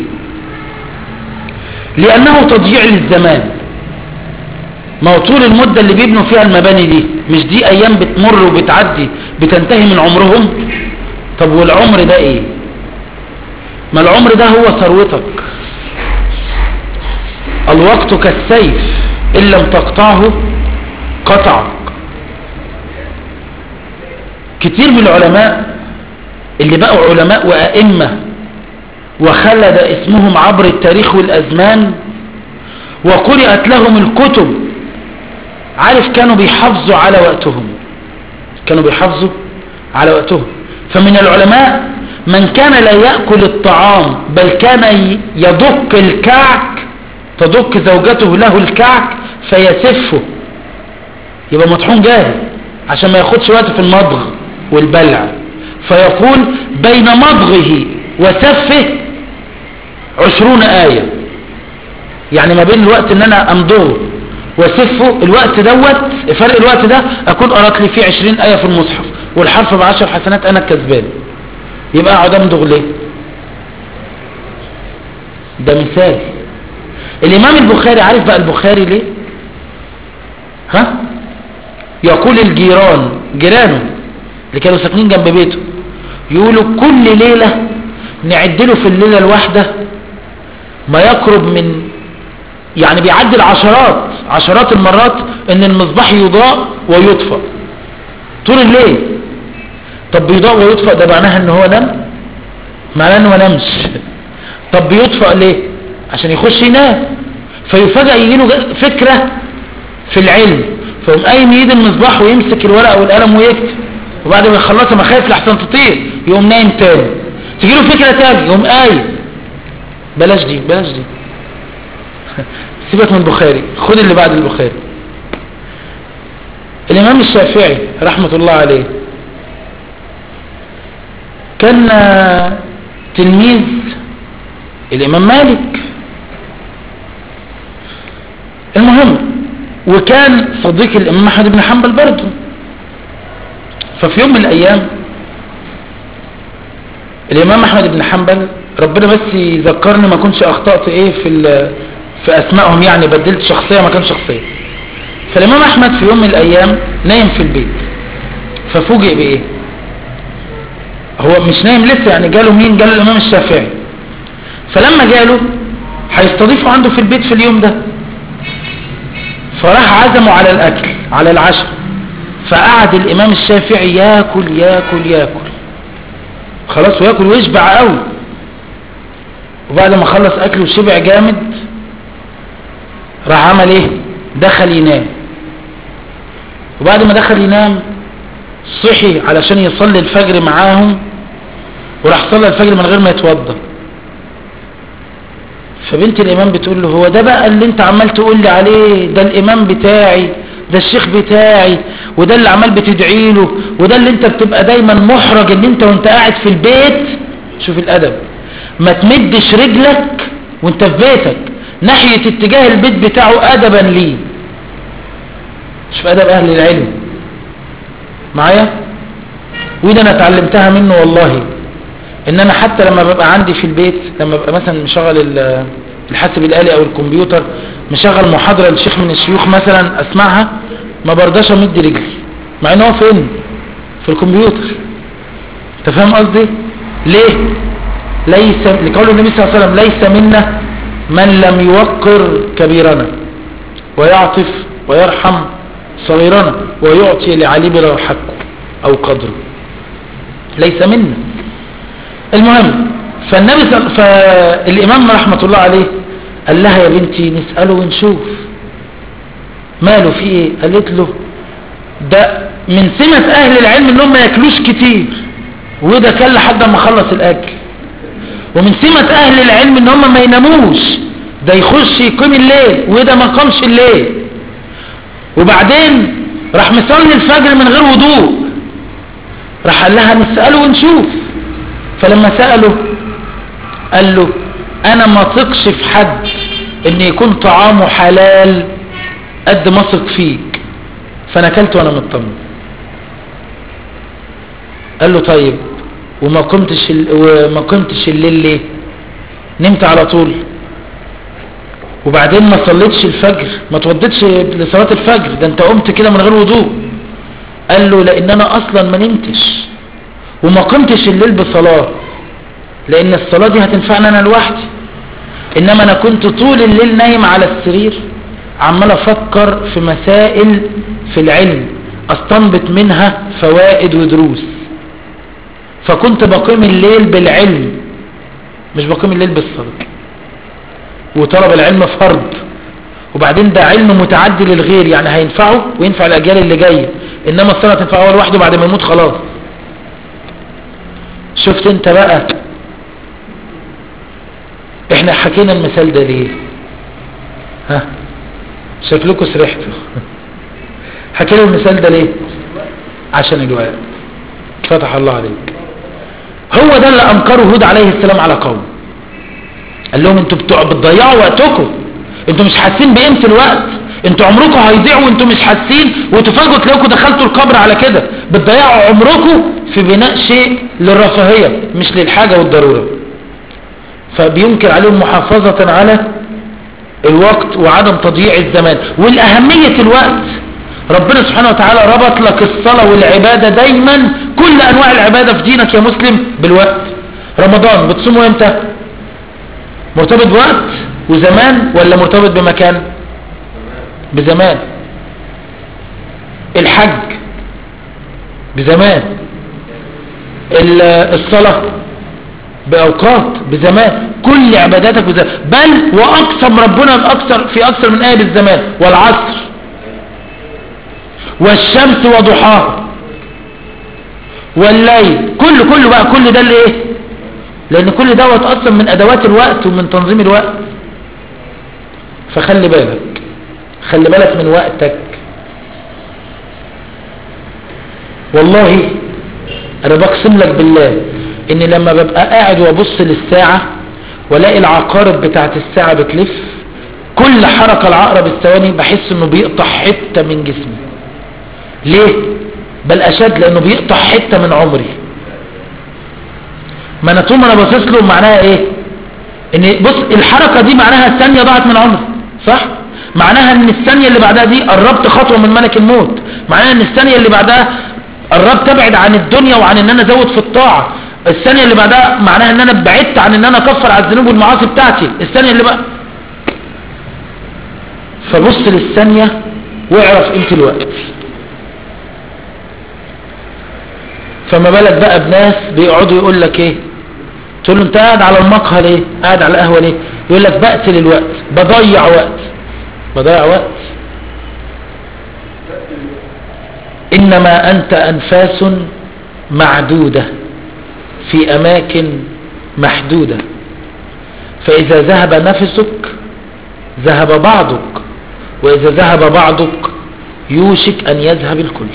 لانه تضييع للزمان ما هو طول المدة اللي بيبنوا فيها المباني دي مش دي ايام بتمر وبتعدي بتنتهي من عمرهم طب والعمر ده ايه ما العمر ده هو ثروتك الوقت كالسيف ان لم تقطعه قطعك كتير من العلماء اللي بقوا علماء وأئمة وخلد اسمهم عبر التاريخ والأزمان وقرأت لهم الكتب عارف كانوا بيحافظوا على وقتهم كانوا بيحافظوا على وقتهم فمن العلماء من كان لا يأكل الطعام بل كان يدق الكعك تدق زوجته له الكعك فيسفه يبقى مطحون جاهز عشان ما ياخدش وقت في المضغ والبلع فيقول بين مضغه وسفه عشرون آية يعني ما بين الوقت ان انا امضغه وسفه الوقت دوت فرق الوقت ده اكون قرأت لي فيه عشرين آية في المصحف والحرف بعشر حسنات انا الكسبان يبقى اقعد امضغ ليه ده مثال الامام البخاري عارف بقى البخاري ليه ها يقول الجيران جيرانه اللي كانوا ساكنين جنب بيته يقولوا كل ليلة نعد له في الليلة الواحدة ما يقرب من يعني بيعدي العشرات عشرات المرات ان المصباح يضاء ويطفأ طول الليل طب بيضاء ويطفأ ده معناها ان هو نام معناه انه ما نامش طب بيطفأ ليه عشان يخش ينام فيفاجئ يجيله فكرة في العلم فيقوم قايم يد المصباح ويمسك الورقة والقلم ويكتب وبعد ما يخلصها ما خايف لحسن تطير يقوم نايم تاني تجي له فكرة تاني يقوم قايم بلاش دي بلاش دي سيبك من البخاري خد اللي بعد البخاري الامام الشافعي رحمة الله عليه كان تلميذ الامام مالك المهم وكان صديق الامام احمد بن حنبل برضه ففي يوم من الايام الامام احمد بن حنبل ربنا بس يذكرني ما كنتش اخطأت ايه في في اسمائهم يعني بدلت شخصية ما كان شخصية فالامام احمد في يوم من الايام نايم في البيت ففوجئ بايه هو مش نايم لسه يعني جاله مين جاله الامام الشافعي فلما جاله هيستضيفه عنده في البيت في اليوم ده فراح عزمه على الاكل على العشاء فقعد الامام الشافعي ياكل ياكل ياكل خلاص وياكل ويشبع قوي وبعد ما خلص اكله وشبع جامد راح عمل ايه دخل ينام وبعد ما دخل ينام صحي علشان يصلي الفجر معاهم وراح صلى الفجر من غير ما يتوضا فبنت الامام بتقول له هو ده بقى اللي انت عمال تقول لي عليه ده الامام بتاعي ده الشيخ بتاعي وده اللي عمال بتدعي له وده اللي انت بتبقى دايما محرج ان انت وانت قاعد في البيت شوف الادب ما تمدش رجلك وانت في بيتك ناحية اتجاه البيت بتاعه ادبا ليه شوف ادب اهل العلم معايا وده انا اتعلمتها منه والله ان انا حتى لما ببقى عندي في البيت لما ببقى مثلا مشغل الحاسب الالي او الكمبيوتر مشغل محاضرة لشيخ من الشيوخ مثلا اسمعها ما برضاش امد رجلي مع ان هو فين في الكمبيوتر انت فاهم قصدي ليه ليس لقول النبي صلى الله عليه وسلم ليس منا من لم يوقر كبيرنا ويعطف ويرحم صغيرنا ويعطي لعلي بلا حقه او قدره ليس منا المهم فالنبي صل... فالامام رحمة الله عليه قال لها يا بنتي نسأله ونشوف ماله في ايه قالت له ده من سمة اهل العلم انهم ما ياكلوش كتير وده كان لحد ما خلص الاكل ومن سمة اهل العلم ان هم ما يناموش ده يخش يقيم الليل وده ما قامش الليل وبعدين راح مصلي الفجر من غير وضوء راح قال لها نسأله ونشوف فلما سأله قال له انا ما ثقش في حد ان يكون طعامه حلال قد ما ثق فيك فانا اكلت وانا مطمن قال له طيب وما قمتش ال... وما قمتش الليل ليه نمت على طول وبعدين ما صليتش الفجر ما توضيتش لصلاة الفجر ده انت قمت كده من غير وضوء قال له لان انا اصلا ما نمتش وما قمتش الليل بصلاة لان الصلاة دي هتنفعني انا لوحدي انما انا كنت طول الليل نايم على السرير عمال افكر في مسائل في العلم استنبط منها فوائد ودروس فكنت بقيم الليل بالعلم مش بقيم الليل بالصلاة وطلب العلم فرض وبعدين ده علم متعدي للغير يعني هينفعه وينفع الاجيال اللي جايه انما الصلاه تنفعه لوحده بعد ما يموت خلاص شفت انت بقى احنا حكينا المثال ده ليه ها شكلكم سرحتوا حكينا المثال ده ليه عشان الوقت فتح الله عليك هو ده اللي انكره هود عليه السلام على قوم قال لهم انتوا بتوع بتضيعوا وقتكم انتوا مش حاسين بقيمه الوقت انتوا عمركم هيضيع وانتوا مش حاسين وتفاجئوا تلاقوا دخلتوا القبر على كده بتضيعوا عمركم في بناء شيء للرفاهيه مش للحاجه والضروره فبينكر عليهم محافظه على الوقت وعدم تضييع الزمان والاهميه الوقت ربنا سبحانه وتعالى ربط لك الصلاه والعباده دايما كل انواع العباده في دينك يا مسلم بالوقت رمضان بتصوموا امتى مرتبط بوقت وزمان ولا مرتبط بمكان بزمان الحج بزمان الصلاة بأوقات بزمان كل عباداتك بزمان بل وأقسم ربنا بأكثر في أكثر من آية بالزمان والعصر والشمس وضحاها والليل كل كل بقى كل ده اللي ايه لان كل دوت اصلا من ادوات الوقت ومن تنظيم الوقت فخلي بالك خلي بالك من وقتك والله انا بقسم لك بالله ان لما ببقى قاعد وابص للساعة والاقي العقارب بتاعت الساعة بتلف كل حركة العقرب الثواني بحس انه بيقطع حتة من جسمي ليه بل اشد لانه بيقطع حتة من عمري ما انا طول ما انا باصص له معناها ايه ان بص الحركة دي معناها الثانية ضاعت من عمري صح معناها ان الثانية اللي بعدها دي قربت خطوة من ملك الموت معناها ان الثانية اللي بعدها قربت ابعد عن الدنيا وعن ان انا ازود في الطاعة الثانية اللي بعدها معناها ان انا بعدت عن ان انا اكفر على الذنوب والمعاصي بتاعتي الثانية اللي بقى فبص للثانية واعرف قيمة الوقت فما بالك بقى بناس بيقعدوا يقول لك ايه تقول له انت قاعد على المقهى ليه قاعد على القهوة ليه يقول لك بقتل الوقت بضيع وقت بضيع وقت انما انت انفاس معدودة في اماكن محدودة فاذا ذهب نفسك ذهب بعضك واذا ذهب بعضك يوشك ان يذهب الكل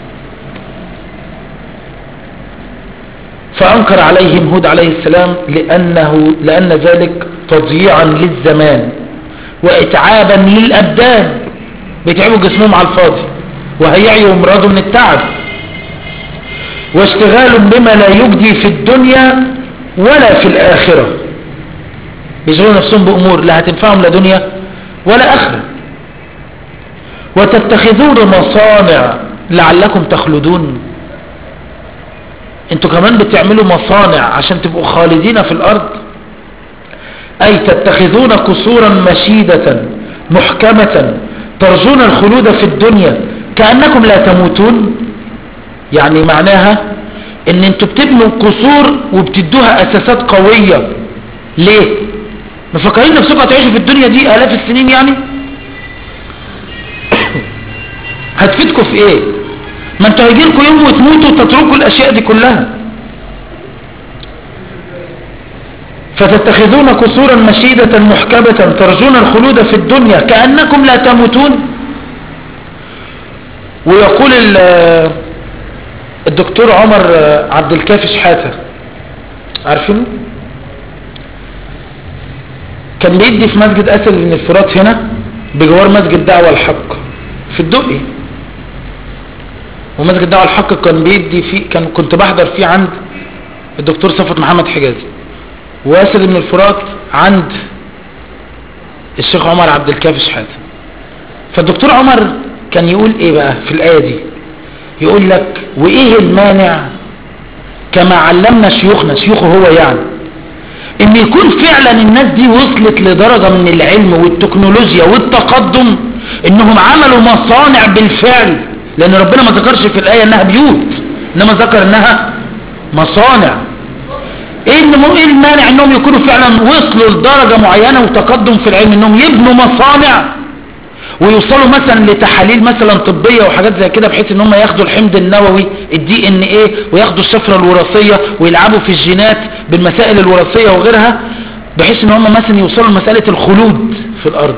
فأنكر عليهم هود عليه السلام لأنه لأن ذلك تضييعا للزمان وإتعابا للأبدان بيتعبوا جسمهم على الفاضي وهيعيوا ومرضوا من التعب واشتغال بما لا يجدي في الدنيا ولا في الآخرة يشغلوا نفسهم بأمور لا هتنفعهم لا دنيا ولا آخرة وتتخذون مصانع لعلكم تخلدون انتوا كمان بتعملوا مصانع عشان تبقوا خالدين في الارض اي تتخذون قصورا مشيدة محكمة ترجون الخلود في الدنيا كأنكم لا تموتون يعني معناها ان انتوا بتبنوا قصور وبتدوها اساسات قوية ليه مفكرين نفسكم هتعيشوا في الدنيا دي الاف السنين يعني هتفيدكم في ايه ما انتوا هيجيلكوا يوم وتموتوا وتتركوا الاشياء دي كلها فتتخذون قصورا مشيدة محكمة ترجون الخلود في الدنيا كأنكم لا تموتون ويقول الدكتور عمر عبد الكافي شحاتة عارفينه كان بيدي في مسجد أسد بن الفرات هنا بجوار مسجد دعوة الحق في الدقي ومسجد دعوة الحق كان بيدي فيه كان كنت بحضر فيه عند الدكتور صفت محمد حجازي واسد بن الفرات عند الشيخ عمر عبد الكافي شحاته فالدكتور عمر كان يقول ايه بقى في الآية دي يقول لك وايه المانع كما علمنا شيوخنا شيوخه هو يعني ان يكون فعلا الناس دي وصلت لدرجة من العلم والتكنولوجيا والتقدم انهم عملوا مصانع بالفعل لان ربنا ما ذكرش في الآية انها بيوت انما ذكر انها مصانع ايه ايه المانع انهم يكونوا فعلا وصلوا لدرجة معينة وتقدم في العلم انهم يبنوا مصانع ويوصلوا مثلا لتحاليل مثلا طبية وحاجات زي كده بحيث ان هم ياخدوا الحمض النووي الدي ان ايه وياخدوا الشفرة الوراثية ويلعبوا في الجينات بالمسائل الوراثية وغيرها بحيث ان هم مثلا يوصلوا لمسألة الخلود في الارض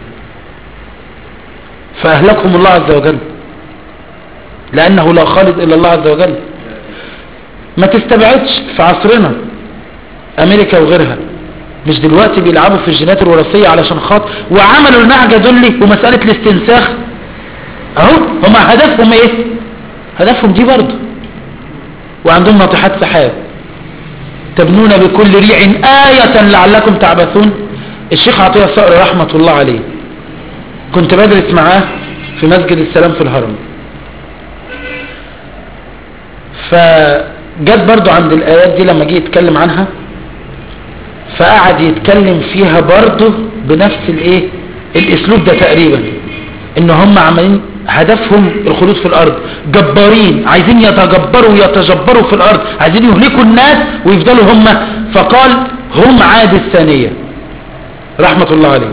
فاهلكهم الله عز وجل لانه لا خالد الا الله عز وجل ما تستبعدش في عصرنا امريكا وغيرها مش دلوقتي بيلعبوا في الجينات الوراثية علشان خاطر وعملوا المعجة دولي ومسألة الاستنساخ اهو هم هدفهم ايه هدفهم دي برضه وعندهم ناطحات سحاب تبنون بكل ريع آية لعلكم تعبثون الشيخ عطية الصقر رحمة الله عليه كنت بدرس معاه في مسجد السلام في الهرم فجت برضو عند الآيات دي لما جه يتكلم عنها فقعد يتكلم فيها برضه بنفس الايه الاسلوب ده تقريبا ان هم عمالين هدفهم الخلود في الارض جبارين عايزين يتجبروا ويتجبروا في الارض عايزين يهلكوا الناس ويفضلوا هم فقال هم عاد الثانية رحمة الله عليه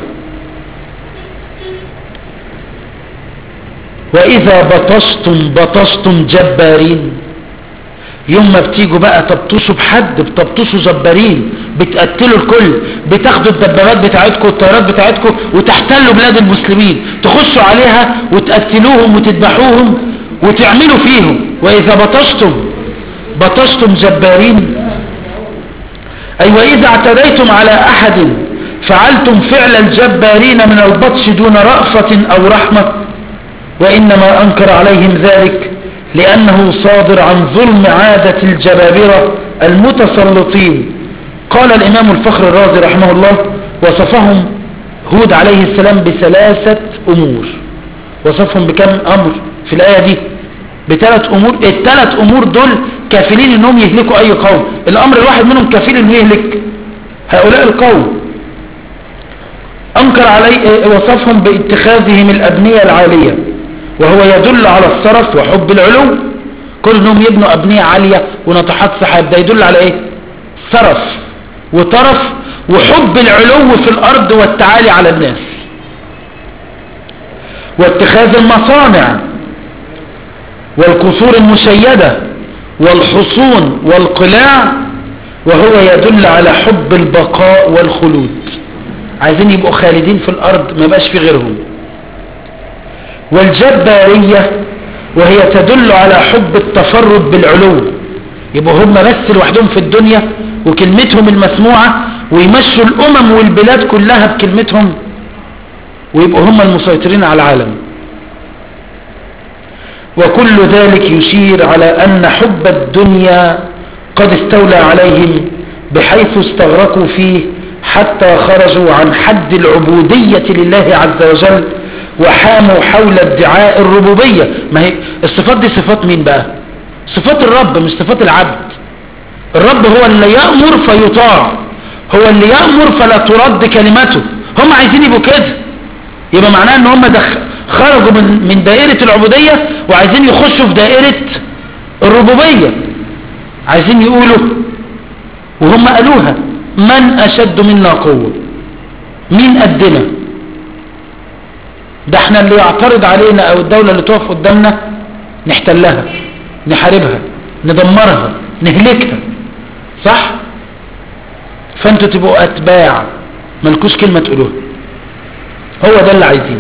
واذا بطشتم بطشتم جبارين يوم ما بتيجوا بقى تبطشوا بحد بتبطشوا جبارين بتقتلوا الكل بتاخدوا الدبابات بتاعتكم والطيارات بتاعتكم وتحتلوا بلاد المسلمين تخشوا عليها وتقتلوهم وتذبحوهم وتعملوا فيهم واذا بطشتم بطشتم جبارين اي واذا اعتديتم على احد فعلتم فعل الجبارين من البطش دون رأفة او رحمة وانما انكر عليهم ذلك لأنه صادر عن ظلم عادة الجبابرة المتسلطين قال الإمام الفخر الرازي رحمه الله وصفهم هود عليه السلام بثلاثة أمور وصفهم بكم أمر في الآية دي بثلاث أمور الثلاث أمور دول كافلين أنهم يهلكوا أي قوم الأمر الواحد منهم كافل أنه يهلك هؤلاء القوم أنكر عليه وصفهم باتخاذهم الأبنية العالية وهو يدل على الصرف وحب العلو كل انهم يبنوا ابنية عالية وناطحات سحاب ده يدل على ايه صرف وطرف وحب العلو في الارض والتعالي على الناس واتخاذ المصانع والقصور المشيدة والحصون والقلاع وهو يدل على حب البقاء والخلود عايزين يبقوا خالدين في الارض ما بقاش في غيرهم والجبارية وهي تدل على حب التفرد بالعلو يبقوا هم بس لوحدهم في الدنيا وكلمتهم المسموعة ويمشوا الأمم والبلاد كلها بكلمتهم ويبقوا هم المسيطرين على العالم وكل ذلك يشير على أن حب الدنيا قد استولى عليهم بحيث استغرقوا فيه حتى خرجوا عن حد العبودية لله عز وجل وحاموا حول ادعاء الربوبية ما هي الصفات دي صفات مين بقى صفات الرب مش صفات العبد الرب هو اللي يأمر فيطاع هو اللي يأمر فلا ترد كلمته هم عايزين يبقوا كده يبقى معناه ان هم دخ... خرجوا من, من دائرة العبودية وعايزين يخشوا في دائرة الربوبية عايزين يقولوا وهم قالوها من اشد منا قوة مين قدنا ده احنا اللي يعترض علينا او الدولة اللي تقف قدامنا نحتلها نحاربها ندمرها نهلكها صح فانتوا تبقوا اتباع ملكوش كلمة تقولوها هو ده اللي عايزينه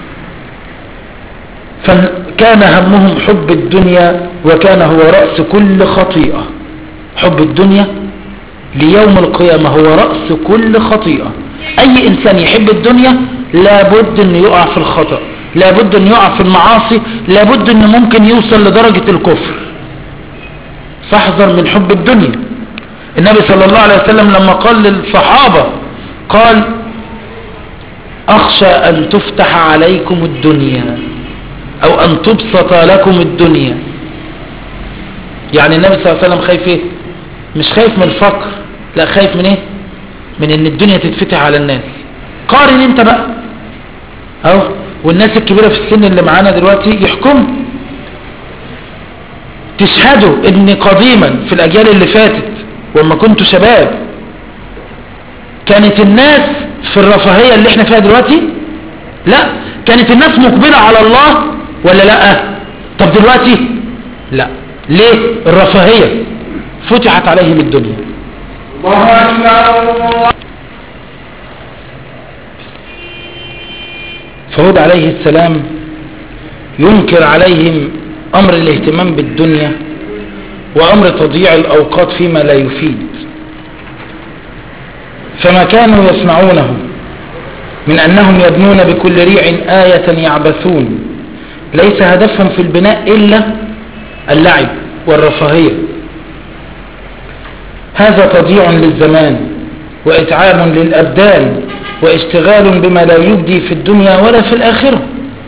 فكان همهم حب الدنيا وكان هو رأس كل خطيئة حب الدنيا ليوم القيامة هو رأس كل خطيئة أي إنسان يحب الدنيا لابد أن يقع في الخطأ لابد أن يقع في المعاصي لابد أنه ممكن يوصل لدرجة الكفر فاحذر من حب الدنيا النبي صلى الله عليه وسلم لما قال للصحابة قال أخشى أن تفتح عليكم الدنيا أو أن تبسط لكم الدنيا يعني النبي صلى الله عليه وسلم خايف إيه مش خايف من الفقر لا خايف من إيه من إن الدنيا تتفتح على الناس قارن أنت بقى أو والناس الكبيرة في السن اللي معانا دلوقتي يحكموا تشهدوا ان قديما في الاجيال اللي فاتت وما كنتوا شباب كانت الناس في الرفاهية اللي احنا فيها دلوقتي لا كانت الناس مقبلة على الله ولا لا طب دلوقتي لا ليه الرفاهية فتحت عليهم الدنيا فهود عليه السلام ينكر عليهم أمر الاهتمام بالدنيا وأمر تضييع الأوقات فيما لا يفيد فما كانوا يصنعونه من أنهم يبنون بكل ريع آية يعبثون ليس هدفهم في البناء إلا اللعب والرفاهية هذا تضييع للزمان وإتعاب للأبدان واشتغال بما لا يبدي في الدنيا ولا في الآخرة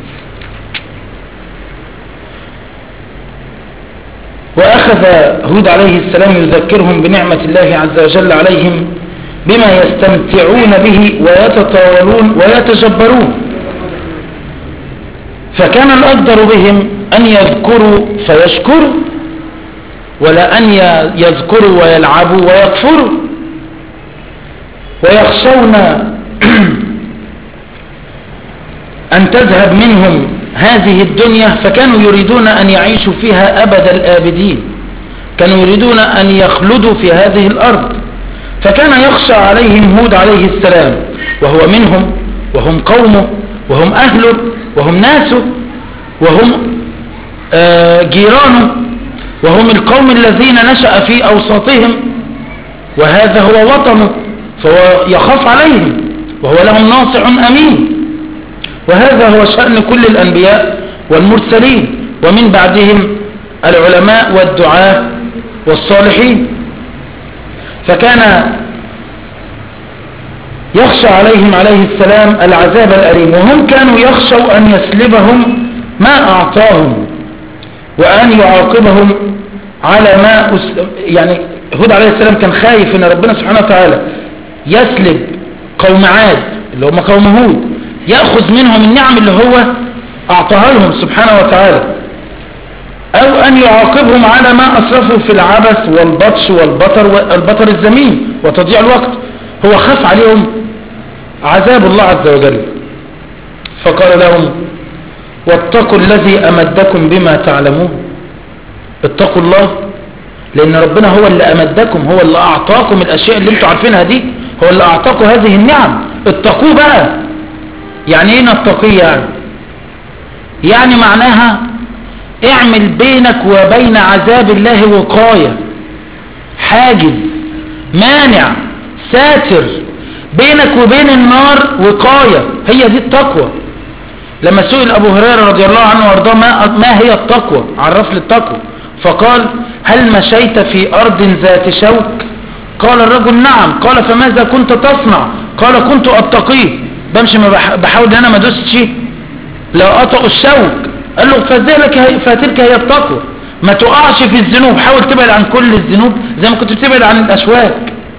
وأخذ هود عليه السلام يذكرهم بنعمة الله عز وجل عليهم بما يستمتعون به ويتطاولون ويتجبرون فكان الأقدر بهم أن يذكروا فيشكروا ولا أن يذكروا ويلعبوا ويكفروا ويخشون أن تذهب منهم هذه الدنيا فكانوا يريدون أن يعيشوا فيها أبد الآبدين كانوا يريدون أن يخلدوا في هذه الأرض فكان يخشى عليهم هود عليه السلام وهو منهم وهم قومه وهم أهله وهم ناسه وهم آه جيرانه وهم القوم الذين نشأ في أوساطهم وهذا هو وطنه فهو يخاف عليهم وهو لهم ناصح أمين وهذا هو شأن كل الأنبياء والمرسلين ومن بعدهم العلماء والدعاة والصالحين فكان يخشى عليهم عليه السلام العذاب الأليم وهم كانوا يخشوا أن يسلبهم ما أعطاهم وأن يعاقبهم على ما أس... يعني هود عليه السلام كان خايف أن ربنا سبحانه وتعالى يسلب قوم عاد اللي هم قوم هود يأخذ منهم النعم اللي هو أعطاها لهم سبحانه وتعالى أو أن يعاقبهم على ما أسرفوا في العبث والبطش والبطر والبطر الزمين وتضييع الوقت هو خاف عليهم عذاب الله عز وجل فقال لهم واتقوا الذي أمدكم بما تعلمون اتقوا الله لأن ربنا هو اللي أمدكم هو اللي أعطاكم الأشياء اللي انتوا عارفينها دي هو اللي أعطاكم هذه النعم اتقوه بقى يعني ايه نتقيه يعني يعني معناها اعمل بينك وبين عذاب الله وقاية حاجز مانع ساتر بينك وبين النار وقاية هي دي التقوى لما سئل أبو هريرة رضي الله عنه وارضاه ما, ما هي التقوى عرف لي التقوى فقال هل مشيت في أرض ذات شوك قال الرجل نعم قال فماذا كنت تصنع قال كنت أتقيه بمشي ما بحاول ان انا ما ادوسش لو قطعوا الشوك قال له فذلك هي فتلك هي التقوى ما تقعش في الذنوب حاول تبعد عن كل الذنوب زي ما كنت بتبعد عن الاشواك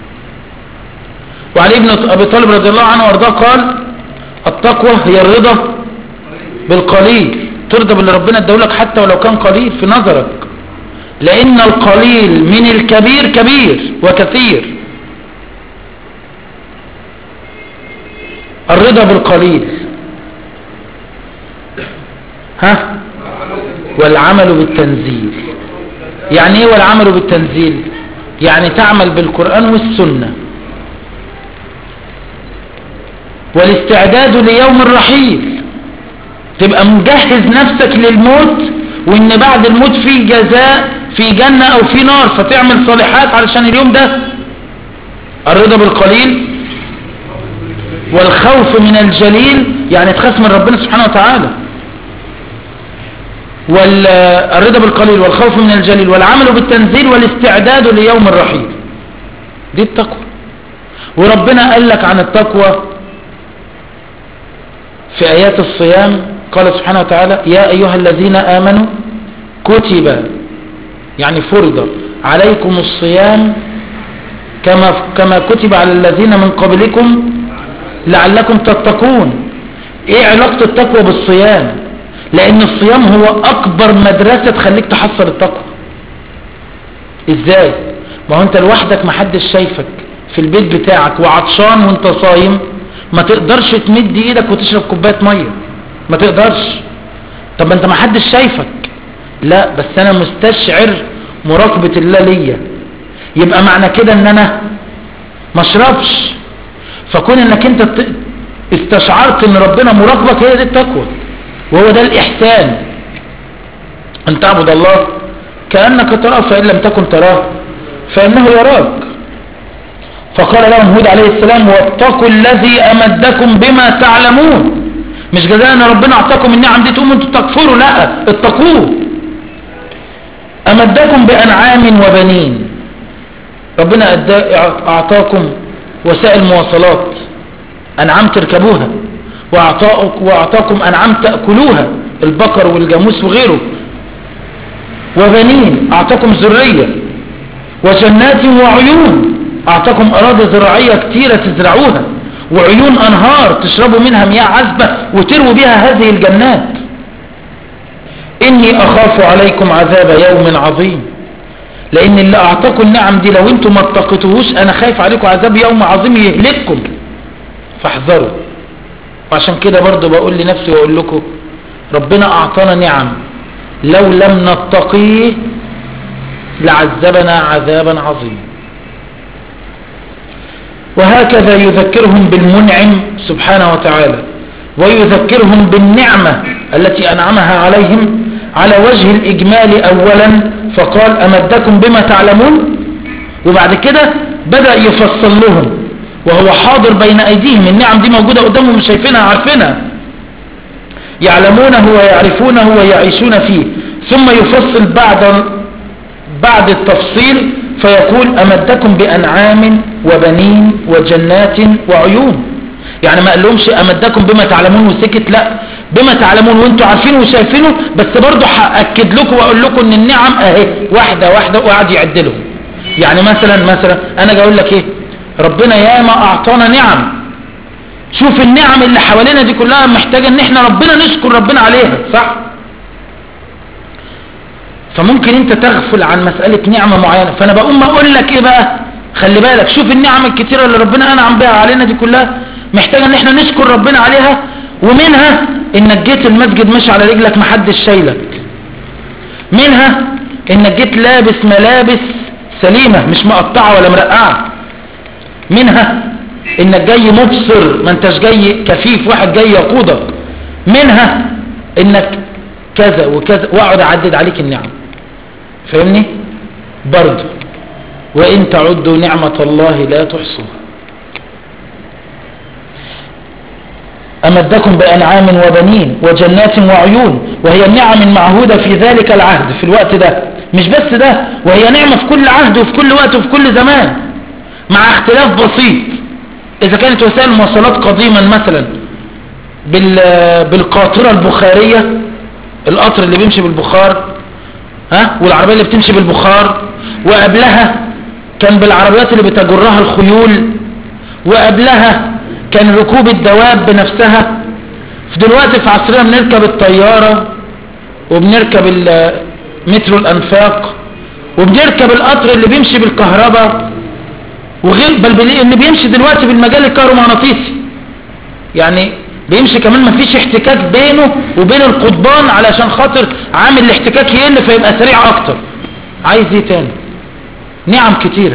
وعلي بن ابي طالب رضي الله عنه وارضاه قال التقوى هي الرضا بالقليل ترضى باللي ربنا اداهولك حتى ولو كان قليل في نظرك لان القليل من الكبير كبير وكثير الرضا بالقليل ها والعمل بالتنزيل يعني ايه والعمل بالتنزيل يعني تعمل بالقرآن والسنة والاستعداد ليوم الرحيل تبقى مجهز نفسك للموت وان بعد الموت في جزاء في جنة او في نار فتعمل صالحات علشان اليوم ده الرضا بالقليل والخوف من الجليل يعني تخاف من ربنا سبحانه وتعالى والرضا بالقليل والخوف من الجليل والعمل بالتنزيل والاستعداد ليوم الرحيل دي التقوى وربنا قال لك عن التقوى في آيات الصيام قال سبحانه وتعالى يا أيها الذين آمنوا كتب يعني فرض عليكم الصيام كما, كما كتب على الذين من قبلكم لعلكم تتقون ايه علاقة التقوى بالصيام لان الصيام هو اكبر مدرسة تخليك تحصل التقوى ازاي ما هو انت لوحدك محدش شايفك في البيت بتاعك وعطشان وانت صايم ما تقدرش تمد ايدك وتشرب كوبايه ميه ما تقدرش طب ما انت ما حدش شايفك لا بس انا مستشعر مراقبة الله ليا يبقى معنى كده ان انا ما اشربش فكون انك انت استشعرت ان ربنا مراقبك هي دي التقوى وهو ده الاحسان ان تعبد الله كأنك تراه فإن لم تكن تراه فإنه يراك فقال لهم هود عليه السلام واتقوا الذي أمدكم بما تعلمون مش جزاء ان ربنا اعطاكم النعم دي تقوموا انتوا تكفروا لا اتقوه امدكم بانعام وبنين ربنا اعطاكم وسائل مواصلات انعام تركبوها واعطاكم انعام تأكلوها البقر والجاموس وغيره وبنين اعطاكم ذرية وجنات وعيون اعطاكم اراضي زراعية كتيرة تزرعوها وعيون أنهار تشربوا منها مياه عذبة وترووا بها هذه الجنات إني أخاف عليكم عذاب يوم عظيم لأن اللي أعطاكم النعم دي لو أنتم ما اتقتوهوش أنا خايف عليكم عذاب يوم عظيم يهلككم فاحذروا وعشان كده برضو بقول لنفسي وأقول لكم ربنا أعطانا نعم لو لم نتقيه لعذبنا عذابا عظيما وهكذا يذكرهم بالمنعم سبحانه وتعالى ويذكرهم بالنعمة التي أنعمها عليهم على وجه الإجمال أولا فقال أمدكم بما تعلمون وبعد كده بدأ يفصل لهم وهو حاضر بين أيديهم النعم دي موجودة قدامهم مش شايفينها عارفينها يعلمونه ويعرفونه ويعيشون فيه ثم يفصل بعد بعد التفصيل فيقول أمدكم بأنعام وبنين وجنات وعيون يعني ما قالهمش أمدكم بما تعلمون وسكت لا بما تعلمون وانتوا عارفين وشايفينه بس برضه هأكد لكم وأقول لكم ان النعم اهي واحدة واحدة وقعد يعدلهم يعني مثلا مثلا انا جاي اقول لك ايه ربنا ياما اعطانا نعم شوف النعم اللي حوالينا دي كلها محتاجة ان احنا ربنا نشكر ربنا عليها صح فممكن انت تغفل عن مسألة نعمة معينة فانا بقوم اقول لك ايه بقى خلي بالك شوف النعم الكتيرة اللي ربنا انعم بها علينا دي كلها محتاجة ان احنا نشكر ربنا عليها ومنها انك جيت المسجد مش على رجلك محدش شايلك منها انك جيت لابس ملابس سليمة مش مقطعة ولا مرقعة منها انك جاي مبصر ما انتش جاي كفيف واحد جاي يقودك منها انك كذا وكذا واقعد اعدد عليك النعم فاهمني برضه وإن تعدوا نعمة الله لا تحصوها أمدكم بأنعام وبنين وجنات وعيون وهي النعم المعهودة في ذلك العهد في الوقت ده مش بس ده وهي نعمة في كل عهد وفي كل وقت وفي كل زمان مع اختلاف بسيط إذا كانت وسائل المواصلات قديما مثلا بالقاطرة البخارية القطر اللي بيمشي بالبخار ها والعربية اللي بتمشي بالبخار وقبلها كان بالعربيات اللي بتجرها الخيول وقبلها كان ركوب الدواب بنفسها في دلوقتي في عصرنا بنركب الطيارة وبنركب مترو الأنفاق وبنركب القطر اللي بيمشي بالكهرباء وغير بل اللي بيمشي دلوقتي بالمجال الكهرومغناطيسي يعني بيمشي كمان مفيش احتكاك بينه وبين القضبان علشان خاطر عامل الاحتكاك يقل فيبقى سريع اكتر عايز ايه تاني نعم كتيرة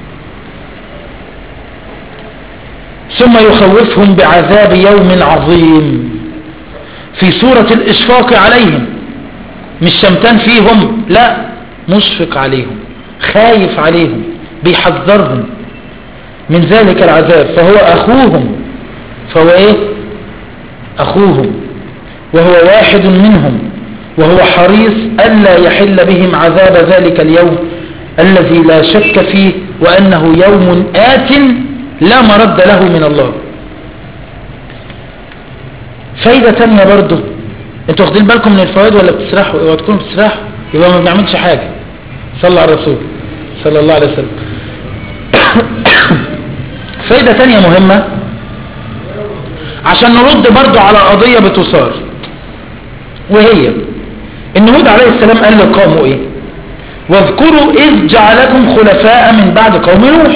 ثم يخوفهم بعذاب يوم عظيم في سورة الإشفاق عليهم مش شمتان فيهم لا مشفق عليهم خايف عليهم بيحذرهم من ذلك العذاب فهو أخوهم فهو إيه أخوهم وهو واحد منهم وهو حريص ألا يحل بهم عذاب ذلك اليوم الذي لا شك فيه وأنه يوم آت لا مرد له من الله فايدة تانية برضو انتوا واخدين بالكم من الفوائد ولا بتسرحوا اوعى تكونوا بتسرحوا يبقى ما بنعملش حاجة صلى على الرسول صلى الله عليه وسلم فايدة تانية مهمة عشان نرد برضو على قضية بتثار وهي ان هود عليه السلام قال لقومه ايه واذكروا اذ جعلكم خلفاء من بعد قوم نوح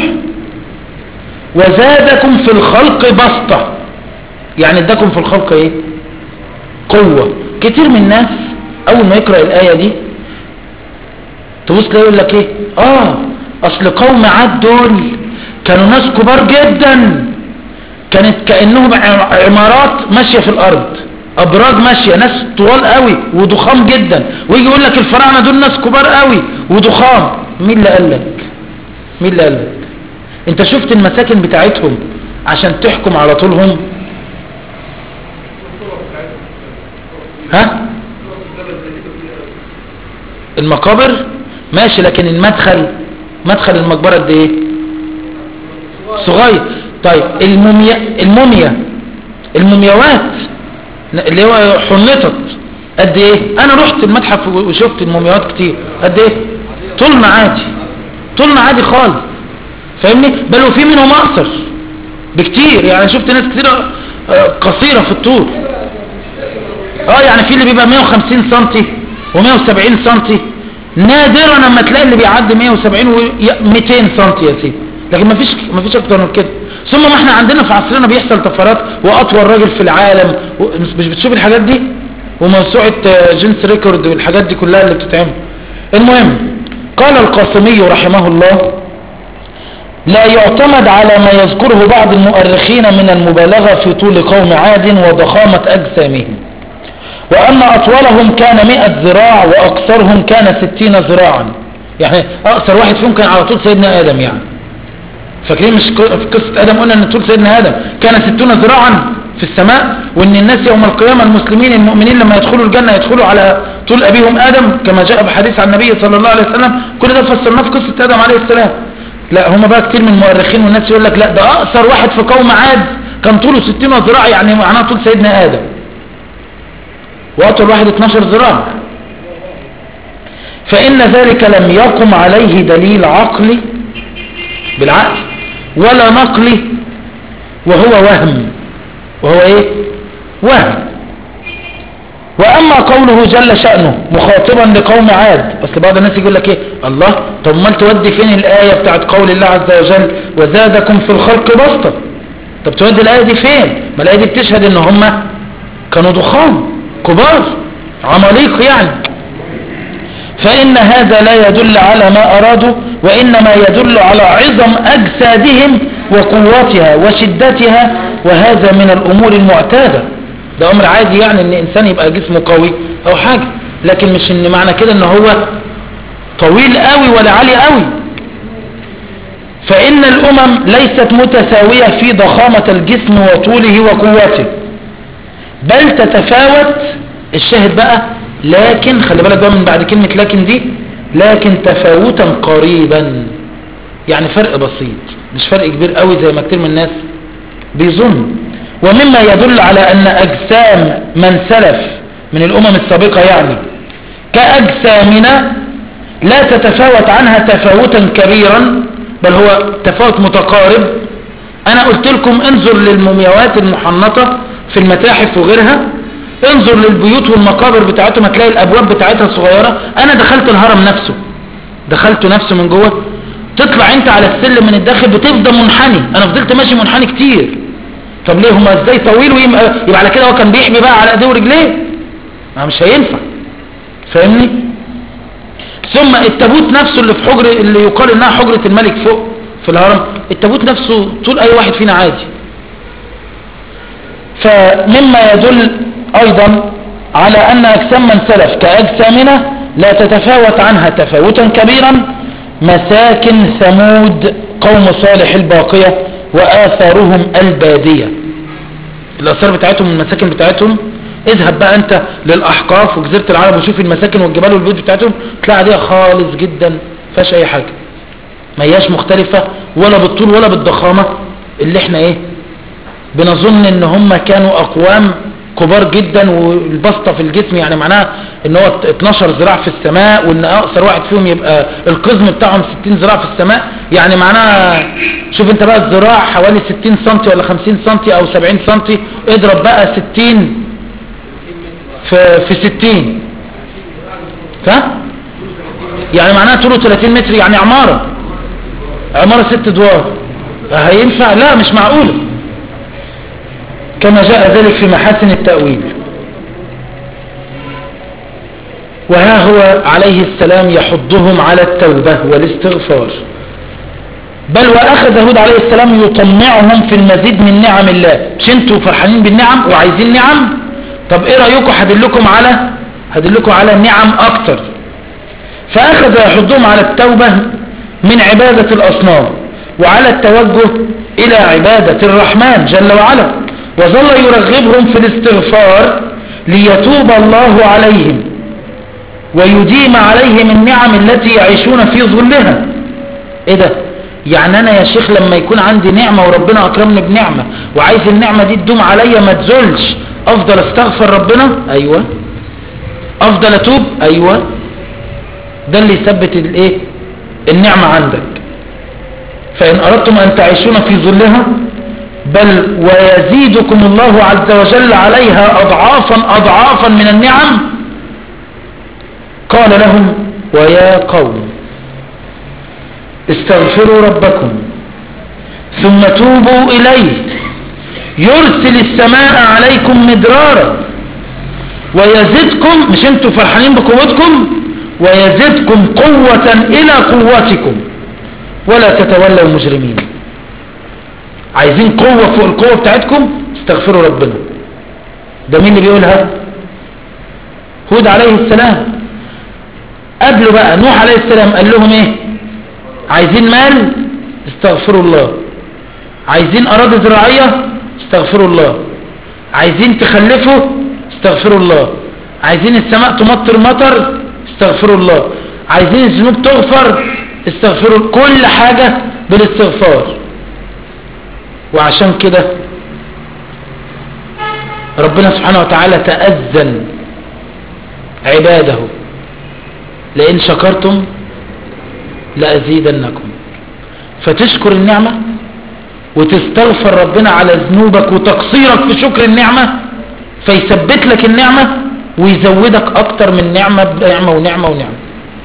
وزادكم في الخلق بسطة يعني اداكم في الخلق ايه قوة كتير من الناس اول ما يقرأ الاية دي تبص تلاقي يقول لك ايه اه اصل قوم عاد دول كانوا ناس كبار جدا كانت كأنهم عمارات ماشية في الارض ابراج ماشية ناس طوال قوي وضخام جدا ويجي يقول لك الفراعنة دول ناس كبار قوي وضخام مين اللي قال لك مين اللي قال لك انت شفت المساكن بتاعتهم عشان تحكم على طولهم ها المقابر ماشي لكن المدخل مدخل المقبرة قد ايه صغير طيب الموميا الموميا المومياوات اللي هو حنطت قد ايه انا رحت المتحف وشفت المومياوات كتير قد ايه طولنا عادي طولنا عادي خالص فاهمني بل وفي منهم اقصر بكتير يعني شفت ناس كتير قصيرة في الطول اه يعني في اللي بيبقى 150 سنتي و170 سنتي نادرا لما تلاقي اللي بيعدي 170 و 200 سنتي يا سيدي لكن مفيش مفيش اكتر من كده ثم ما احنا عندنا في عصرنا بيحصل طفرات واطول راجل في العالم مش بتشوف الحاجات دي وموسوعة جنس ريكورد والحاجات دي كلها اللي بتتعمل المهم قال القاسمي رحمه الله لا يعتمد على ما يذكره بعض المؤرخين من المبالغة في طول قوم عاد وضخامة أجسامهم وأن أطولهم كان مئة ذراع وأقصرهم كان ستين ذراعا يعني أقصر واحد فيهم كان على طول سيدنا آدم يعني فاكرين مش في قصة آدم قلنا أن طول سيدنا آدم كان ستون ذراعا في السماء وأن الناس يوم القيامة المسلمين المؤمنين لما يدخلوا الجنة يدخلوا على طول أبيهم آدم كما جاء بحديث عن النبي صلى الله عليه وسلم كل ده فسرناه في قصة آدم عليه السلام لا هم بقى كتير من المؤرخين والناس يقول لك لا ده أقصر واحد في قوم عاد كان طوله 60 ذراع يعني معناه طول سيدنا آدم وأطول واحد 12 ذراع فإن ذلك لم يقم عليه دليل عقلي بالعقل ولا نقلي وهو وهم وهو ايه وهم واما قوله جل شأنه مخاطبا لقوم عاد اصل بعض الناس يقول لك ايه الله طب ما تودي فين الايه بتاعت قول الله عز وجل وزادكم في الخلق بسطه طب تودي الايه دي فين ما الايه دي بتشهد ان هم كانوا ضخام كبار عماليق يعني فإن هذا لا يدل على ما أرادوا وإنما يدل على عظم أجسادهم وقوتها وشدتها وهذا من الأمور المعتادة ده أمر عادي يعني أن إنسان يبقى جسمه قوي أو حاجة لكن مش إن معنى كده أنه هو طويل قوي ولا عالي قوي فإن الأمم ليست متساوية في ضخامة الجسم وطوله وقوته بل تتفاوت الشاهد بقى لكن خلي بالك بقى من بعد كلمة لكن دي لكن تفاوتا قريبا يعني فرق بسيط مش فرق كبير قوي زي ما كتير من الناس بيظن ومما يدل على ان اجسام من سلف من الامم السابقة يعني كاجسامنا لا تتفاوت عنها تفاوتا كبيرا بل هو تفاوت متقارب انا قلت لكم انظر للمومياوات المحنطة في المتاحف وغيرها انظر للبيوت والمقابر بتاعتهم هتلاقي الابواب بتاعتها صغيرة انا دخلت الهرم نفسه دخلت نفسه من جوه تطلع انت على السلم من الداخل بتفضل منحني انا فضلت ماشي منحني كتير طب ليه هما ازاي طويل ويبقى يبقى على كده هو كان بيحمي بقى على ايديه ورجليه ما مش هينفع فاهمني ثم التابوت نفسه اللي في حجر اللي يقال انها حجرة الملك فوق في الهرم التابوت نفسه طول اي واحد فينا عادي فمما يدل ايضا على ان اجسام من سلف كاجسامنا لا تتفاوت عنها تفاوتا كبيرا مساكن ثمود قوم صالح الباقية واثارهم البادية الاثار بتاعتهم المساكن بتاعتهم اذهب بقى انت للاحقاف وجزيرة العرب وشوف المساكن والجبال والبيوت بتاعتهم تلاقي عادية خالص جدا فيهاش اي حاجة ما هياش مختلفة ولا بالطول ولا بالضخامة اللي احنا ايه بنظن ان هم كانوا اقوام كبار جدا والبسطة في الجسم يعني معناها ان هو 12 ذراع في السماء وان اقصر واحد فيهم يبقى القزم بتاعهم 60 ذراع في السماء يعني معناها شوف انت بقى الذراع حوالي 60 سنتي ولا 50 سنتي او 70 سنتي اضرب بقى 60 في في 60 ها يعني معناها طوله 30 متر يعني عمارة عمارة ست ادوار هينفع لا مش معقولة كما جاء ذلك في محاسن التأويل وها هو عليه السلام يحضهم على التوبة والاستغفار بل وأخذ هود عليه السلام يطمعهم في المزيد من نعم الله مش انتوا فرحانين بالنعم وعايزين نعم طب ايه رأيكم هدلكم على هدلكم على نعم اكتر فأخذ يحضهم على التوبة من عبادة الأصنام وعلى التوجه إلى عبادة الرحمن جل وعلا وظل يرغبهم في الاستغفار ليتوب الله عليهم ويديم عليهم النعم التي يعيشون في ظلها ايه ده يعني انا يا شيخ لما يكون عندي نعمة وربنا اكرمني بنعمة وعايز النعمة دي تدوم عليا ما تزولش افضل استغفر ربنا ايوه افضل اتوب ايوه ده اللي يثبت الايه النعمة عندك فان اردتم ان تعيشون في ظلها بل ويزيدكم الله عز وجل عليها اضعافا اضعافا من النعم قال لهم ويا قوم استغفروا ربكم ثم توبوا إليه يرسل السماء عليكم مدرارا ويزدكم مش انتوا فرحانين بقوتكم ويزدكم قوة إلى قوتكم ولا تتولوا مجرمين عايزين قوة فوق القوة بتاعتكم استغفروا ربنا ده مين اللي بيقولها هود عليه السلام قبله بقى نوح عليه السلام قال لهم ايه عايزين مال استغفروا الله عايزين اراضي زراعية استغفروا الله عايزين تخلفوا استغفروا الله عايزين السماء تمطر مطر استغفروا الله عايزين الذنوب تغفر استغفروا كل حاجة بالاستغفار وعشان كده ربنا سبحانه وتعالى تأذن عباده لئن شكرتم لأزيدنكم فتشكر النعمة وتستغفر ربنا على ذنوبك وتقصيرك في شكر النعمة فيثبت لك النعمة ويزودك أكتر من نعمة بنعمة ونعمة ونعمة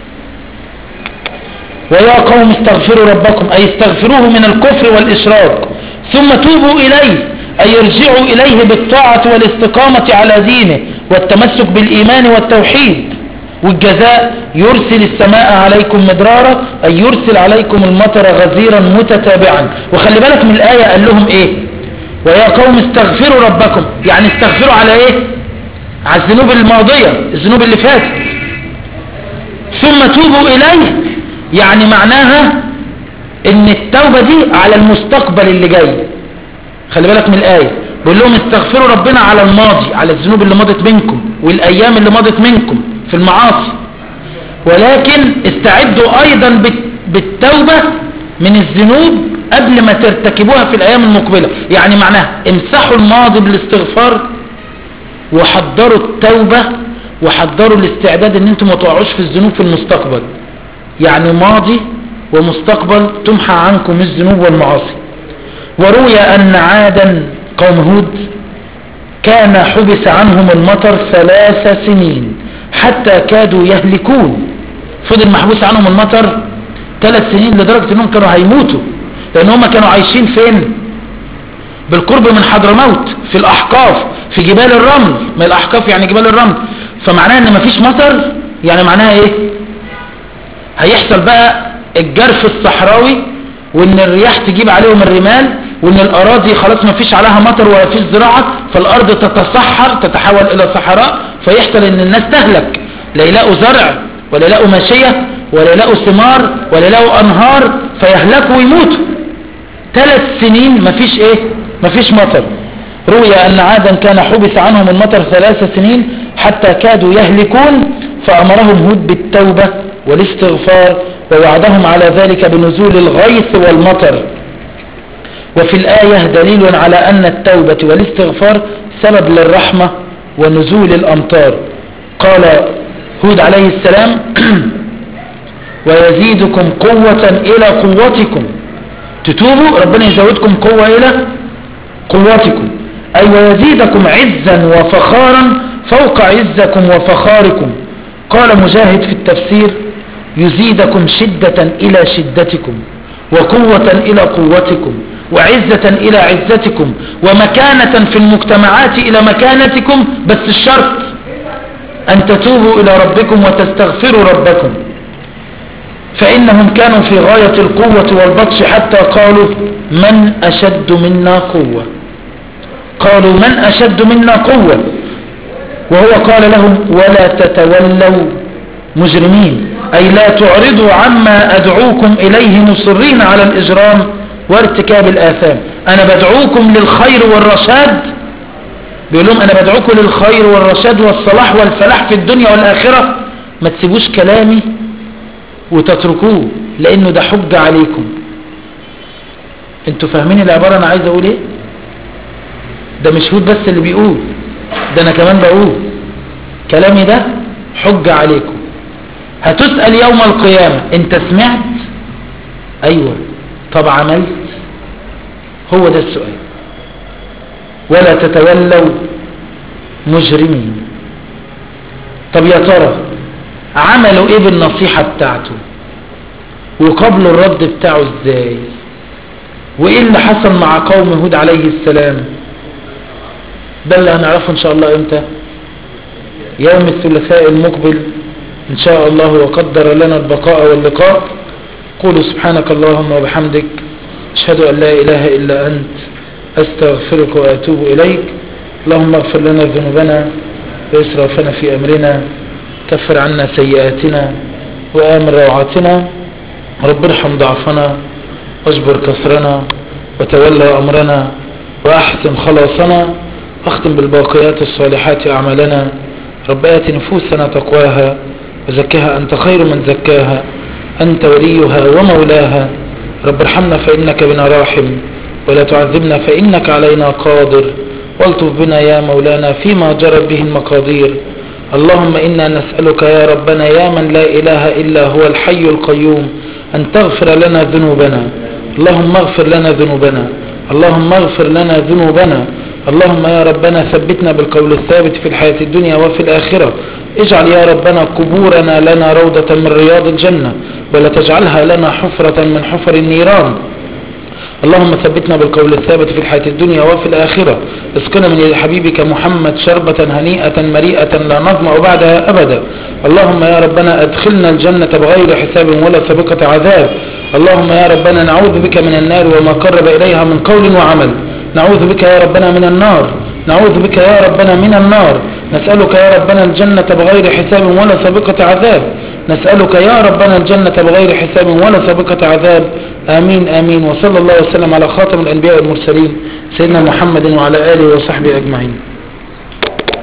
ويا قوم استغفروا ربكم أي استغفروه من الكفر والإشراك ثم توبوا إليه أي يرجعوا إليه بالطاعة والاستقامة على دينه والتمسك بالإيمان والتوحيد والجزاء يرسل السماء عليكم مدرارا أي يرسل عليكم المطر غزيرا متتابعا وخلي بالك من الآية قال لهم إيه ويا قوم استغفروا ربكم يعني استغفروا على إيه على الذنوب الماضية الذنوب اللي فاتت ثم توبوا إليه يعني معناها ان التوبة دي على المستقبل اللي جاي خلي بالك من الآية بيقول لهم استغفروا ربنا على الماضي على الذنوب اللي مضت منكم والأيام اللي مضت منكم في المعاصي ولكن استعدوا أيضا بالتوبة من الذنوب قبل ما ترتكبوها في الأيام المقبلة يعني معناها امسحوا الماضي بالاستغفار وحضروا التوبة وحضروا الاستعداد ان انتم ما تقعوش في الذنوب في المستقبل يعني ماضي ومستقبل تمحى عنكم الذنوب والمعاصي وروي أن عادا قوم هود كان حبس عنهم المطر ثلاث سنين حتى كادوا يهلكون فضل محبوس عنهم المطر ثلاث سنين لدرجة انهم كانوا هيموتوا لان هم كانوا عايشين فين بالقرب من حضرموت في الأحقاف في جبال الرمل ما الأحقاف يعني جبال الرمل فمعناها ان مفيش مطر يعني معناها ايه هيحصل بقى الجرف الصحراوي وان الرياح تجيب عليهم الرمال وان الاراضي خلاص مفيش عليها مطر ولا فيش زراعة فالارض تتصحر تتحول الى صحراء فيحصل ان الناس تهلك لا يلاقوا زرع ولا يلاقوا ماشية ولا يلاقوا ثمار ولا يلاقوا انهار فيهلكوا ويموتوا ثلاث سنين مفيش ايه مفيش مطر روي ان عادا كان حبس عنهم المطر ثلاث سنين حتى كادوا يهلكون فامرهم هود بالتوبة والاستغفار ووعدهم على ذلك بنزول الغيث والمطر وفي الآية دليل على أن التوبة والاستغفار سبب للرحمة ونزول الأمطار قال هود عليه السلام ويزيدكم قوة إلى قوتكم تتوبوا ربنا يزودكم قوة إلى قوتكم أي ويزيدكم عزا وفخارا فوق عزكم وفخاركم قال مجاهد في التفسير يزيدكم شدة إلى شدتكم وقوة إلى قوتكم وعزة إلى عزتكم ومكانة في المجتمعات إلى مكانتكم بس الشرط أن تتوبوا إلى ربكم وتستغفروا ربكم فإنهم كانوا في غاية القوة والبطش حتى قالوا من أشد منا قوة قالوا من أشد منا قوة وهو قال لهم ولا تتولوا مجرمين أي لا تعرضوا عما أدعوكم إليه مصرين على الإجرام وارتكاب الآثام أنا بدعوكم للخير والرشاد بيقول لهم أنا بدعوكم للخير والرشاد والصلاح والفلاح في الدنيا والآخرة ما تسيبوش كلامي وتتركوه لأنه ده حجة عليكم انتوا فاهمين العبارة أنا عايز أقول إيه ده مش هود بس اللي بيقول ده أنا كمان بقول كلامي ده حجة عليكم هتسأل يوم القيامة انت سمعت ايوه طب عملت هو ده السؤال ولا تتولوا مجرمين طب يا ترى عملوا ايه بالنصيحة بتاعته وقبلوا الرد بتاعه ازاي وايه اللي حصل مع قوم هود عليه السلام ده اللي هنعرفه ان شاء الله امتى يوم الثلاثاء المقبل إن شاء الله وقدر لنا البقاء واللقاء قولوا سبحانك اللهم وبحمدك أشهد أن لا إله إلا أنت أستغفرك وأتوب إليك اللهم اغفر لنا ذنوبنا وإسرافنا في أمرنا كفر عنا سيئاتنا وآمن روعاتنا رب ارحم ضعفنا واجبر كسرنا وتولى أمرنا وأحسن خلاصنا واختم بالباقيات الصالحات أعمالنا رب آت نفوسنا تقواها وزكها أنت خير من زكاها أنت وليها ومولاها رب ارحمنا فإنك بنا راحم ولا تعذبنا فإنك علينا قادر والطف بنا يا مولانا فيما جرت به المقادير اللهم إنا نسألك يا ربنا يا من لا إله إلا هو الحي القيوم أن تغفر لنا ذنوبنا اللهم اغفر لنا ذنوبنا اللهم اغفر لنا ذنوبنا اللهم يا ربنا ثبتنا بالقول الثابت في الحياة الدنيا وفي الآخرة اجعل يا ربنا قبورنا لنا روضة من رياض الجنة ولا تجعلها لنا حفرة من حفر النيران اللهم ثبتنا بالقول الثابت في الحياة الدنيا وفي الآخرة اسقنا من يد حبيبك محمد شربة هنيئة مريئة لا نظمأ بعدها أبدا اللهم يا ربنا أدخلنا الجنة بغير حساب ولا سابقة عذاب اللهم يا ربنا نعوذ بك من النار وما قرب إليها من قول وعمل نعوذ بك يا ربنا من النار نعوذ بك يا ربنا من النار نسألك يا ربنا الجنة بغير حساب ولا سابقة عذاب نسألك يا ربنا الجنة بغير حساب ولا سابقة عذاب آمين آمين وصلى الله وسلم على خاتم الأنبياء والمرسلين سيدنا محمد وعلى آله وصحبه أجمعين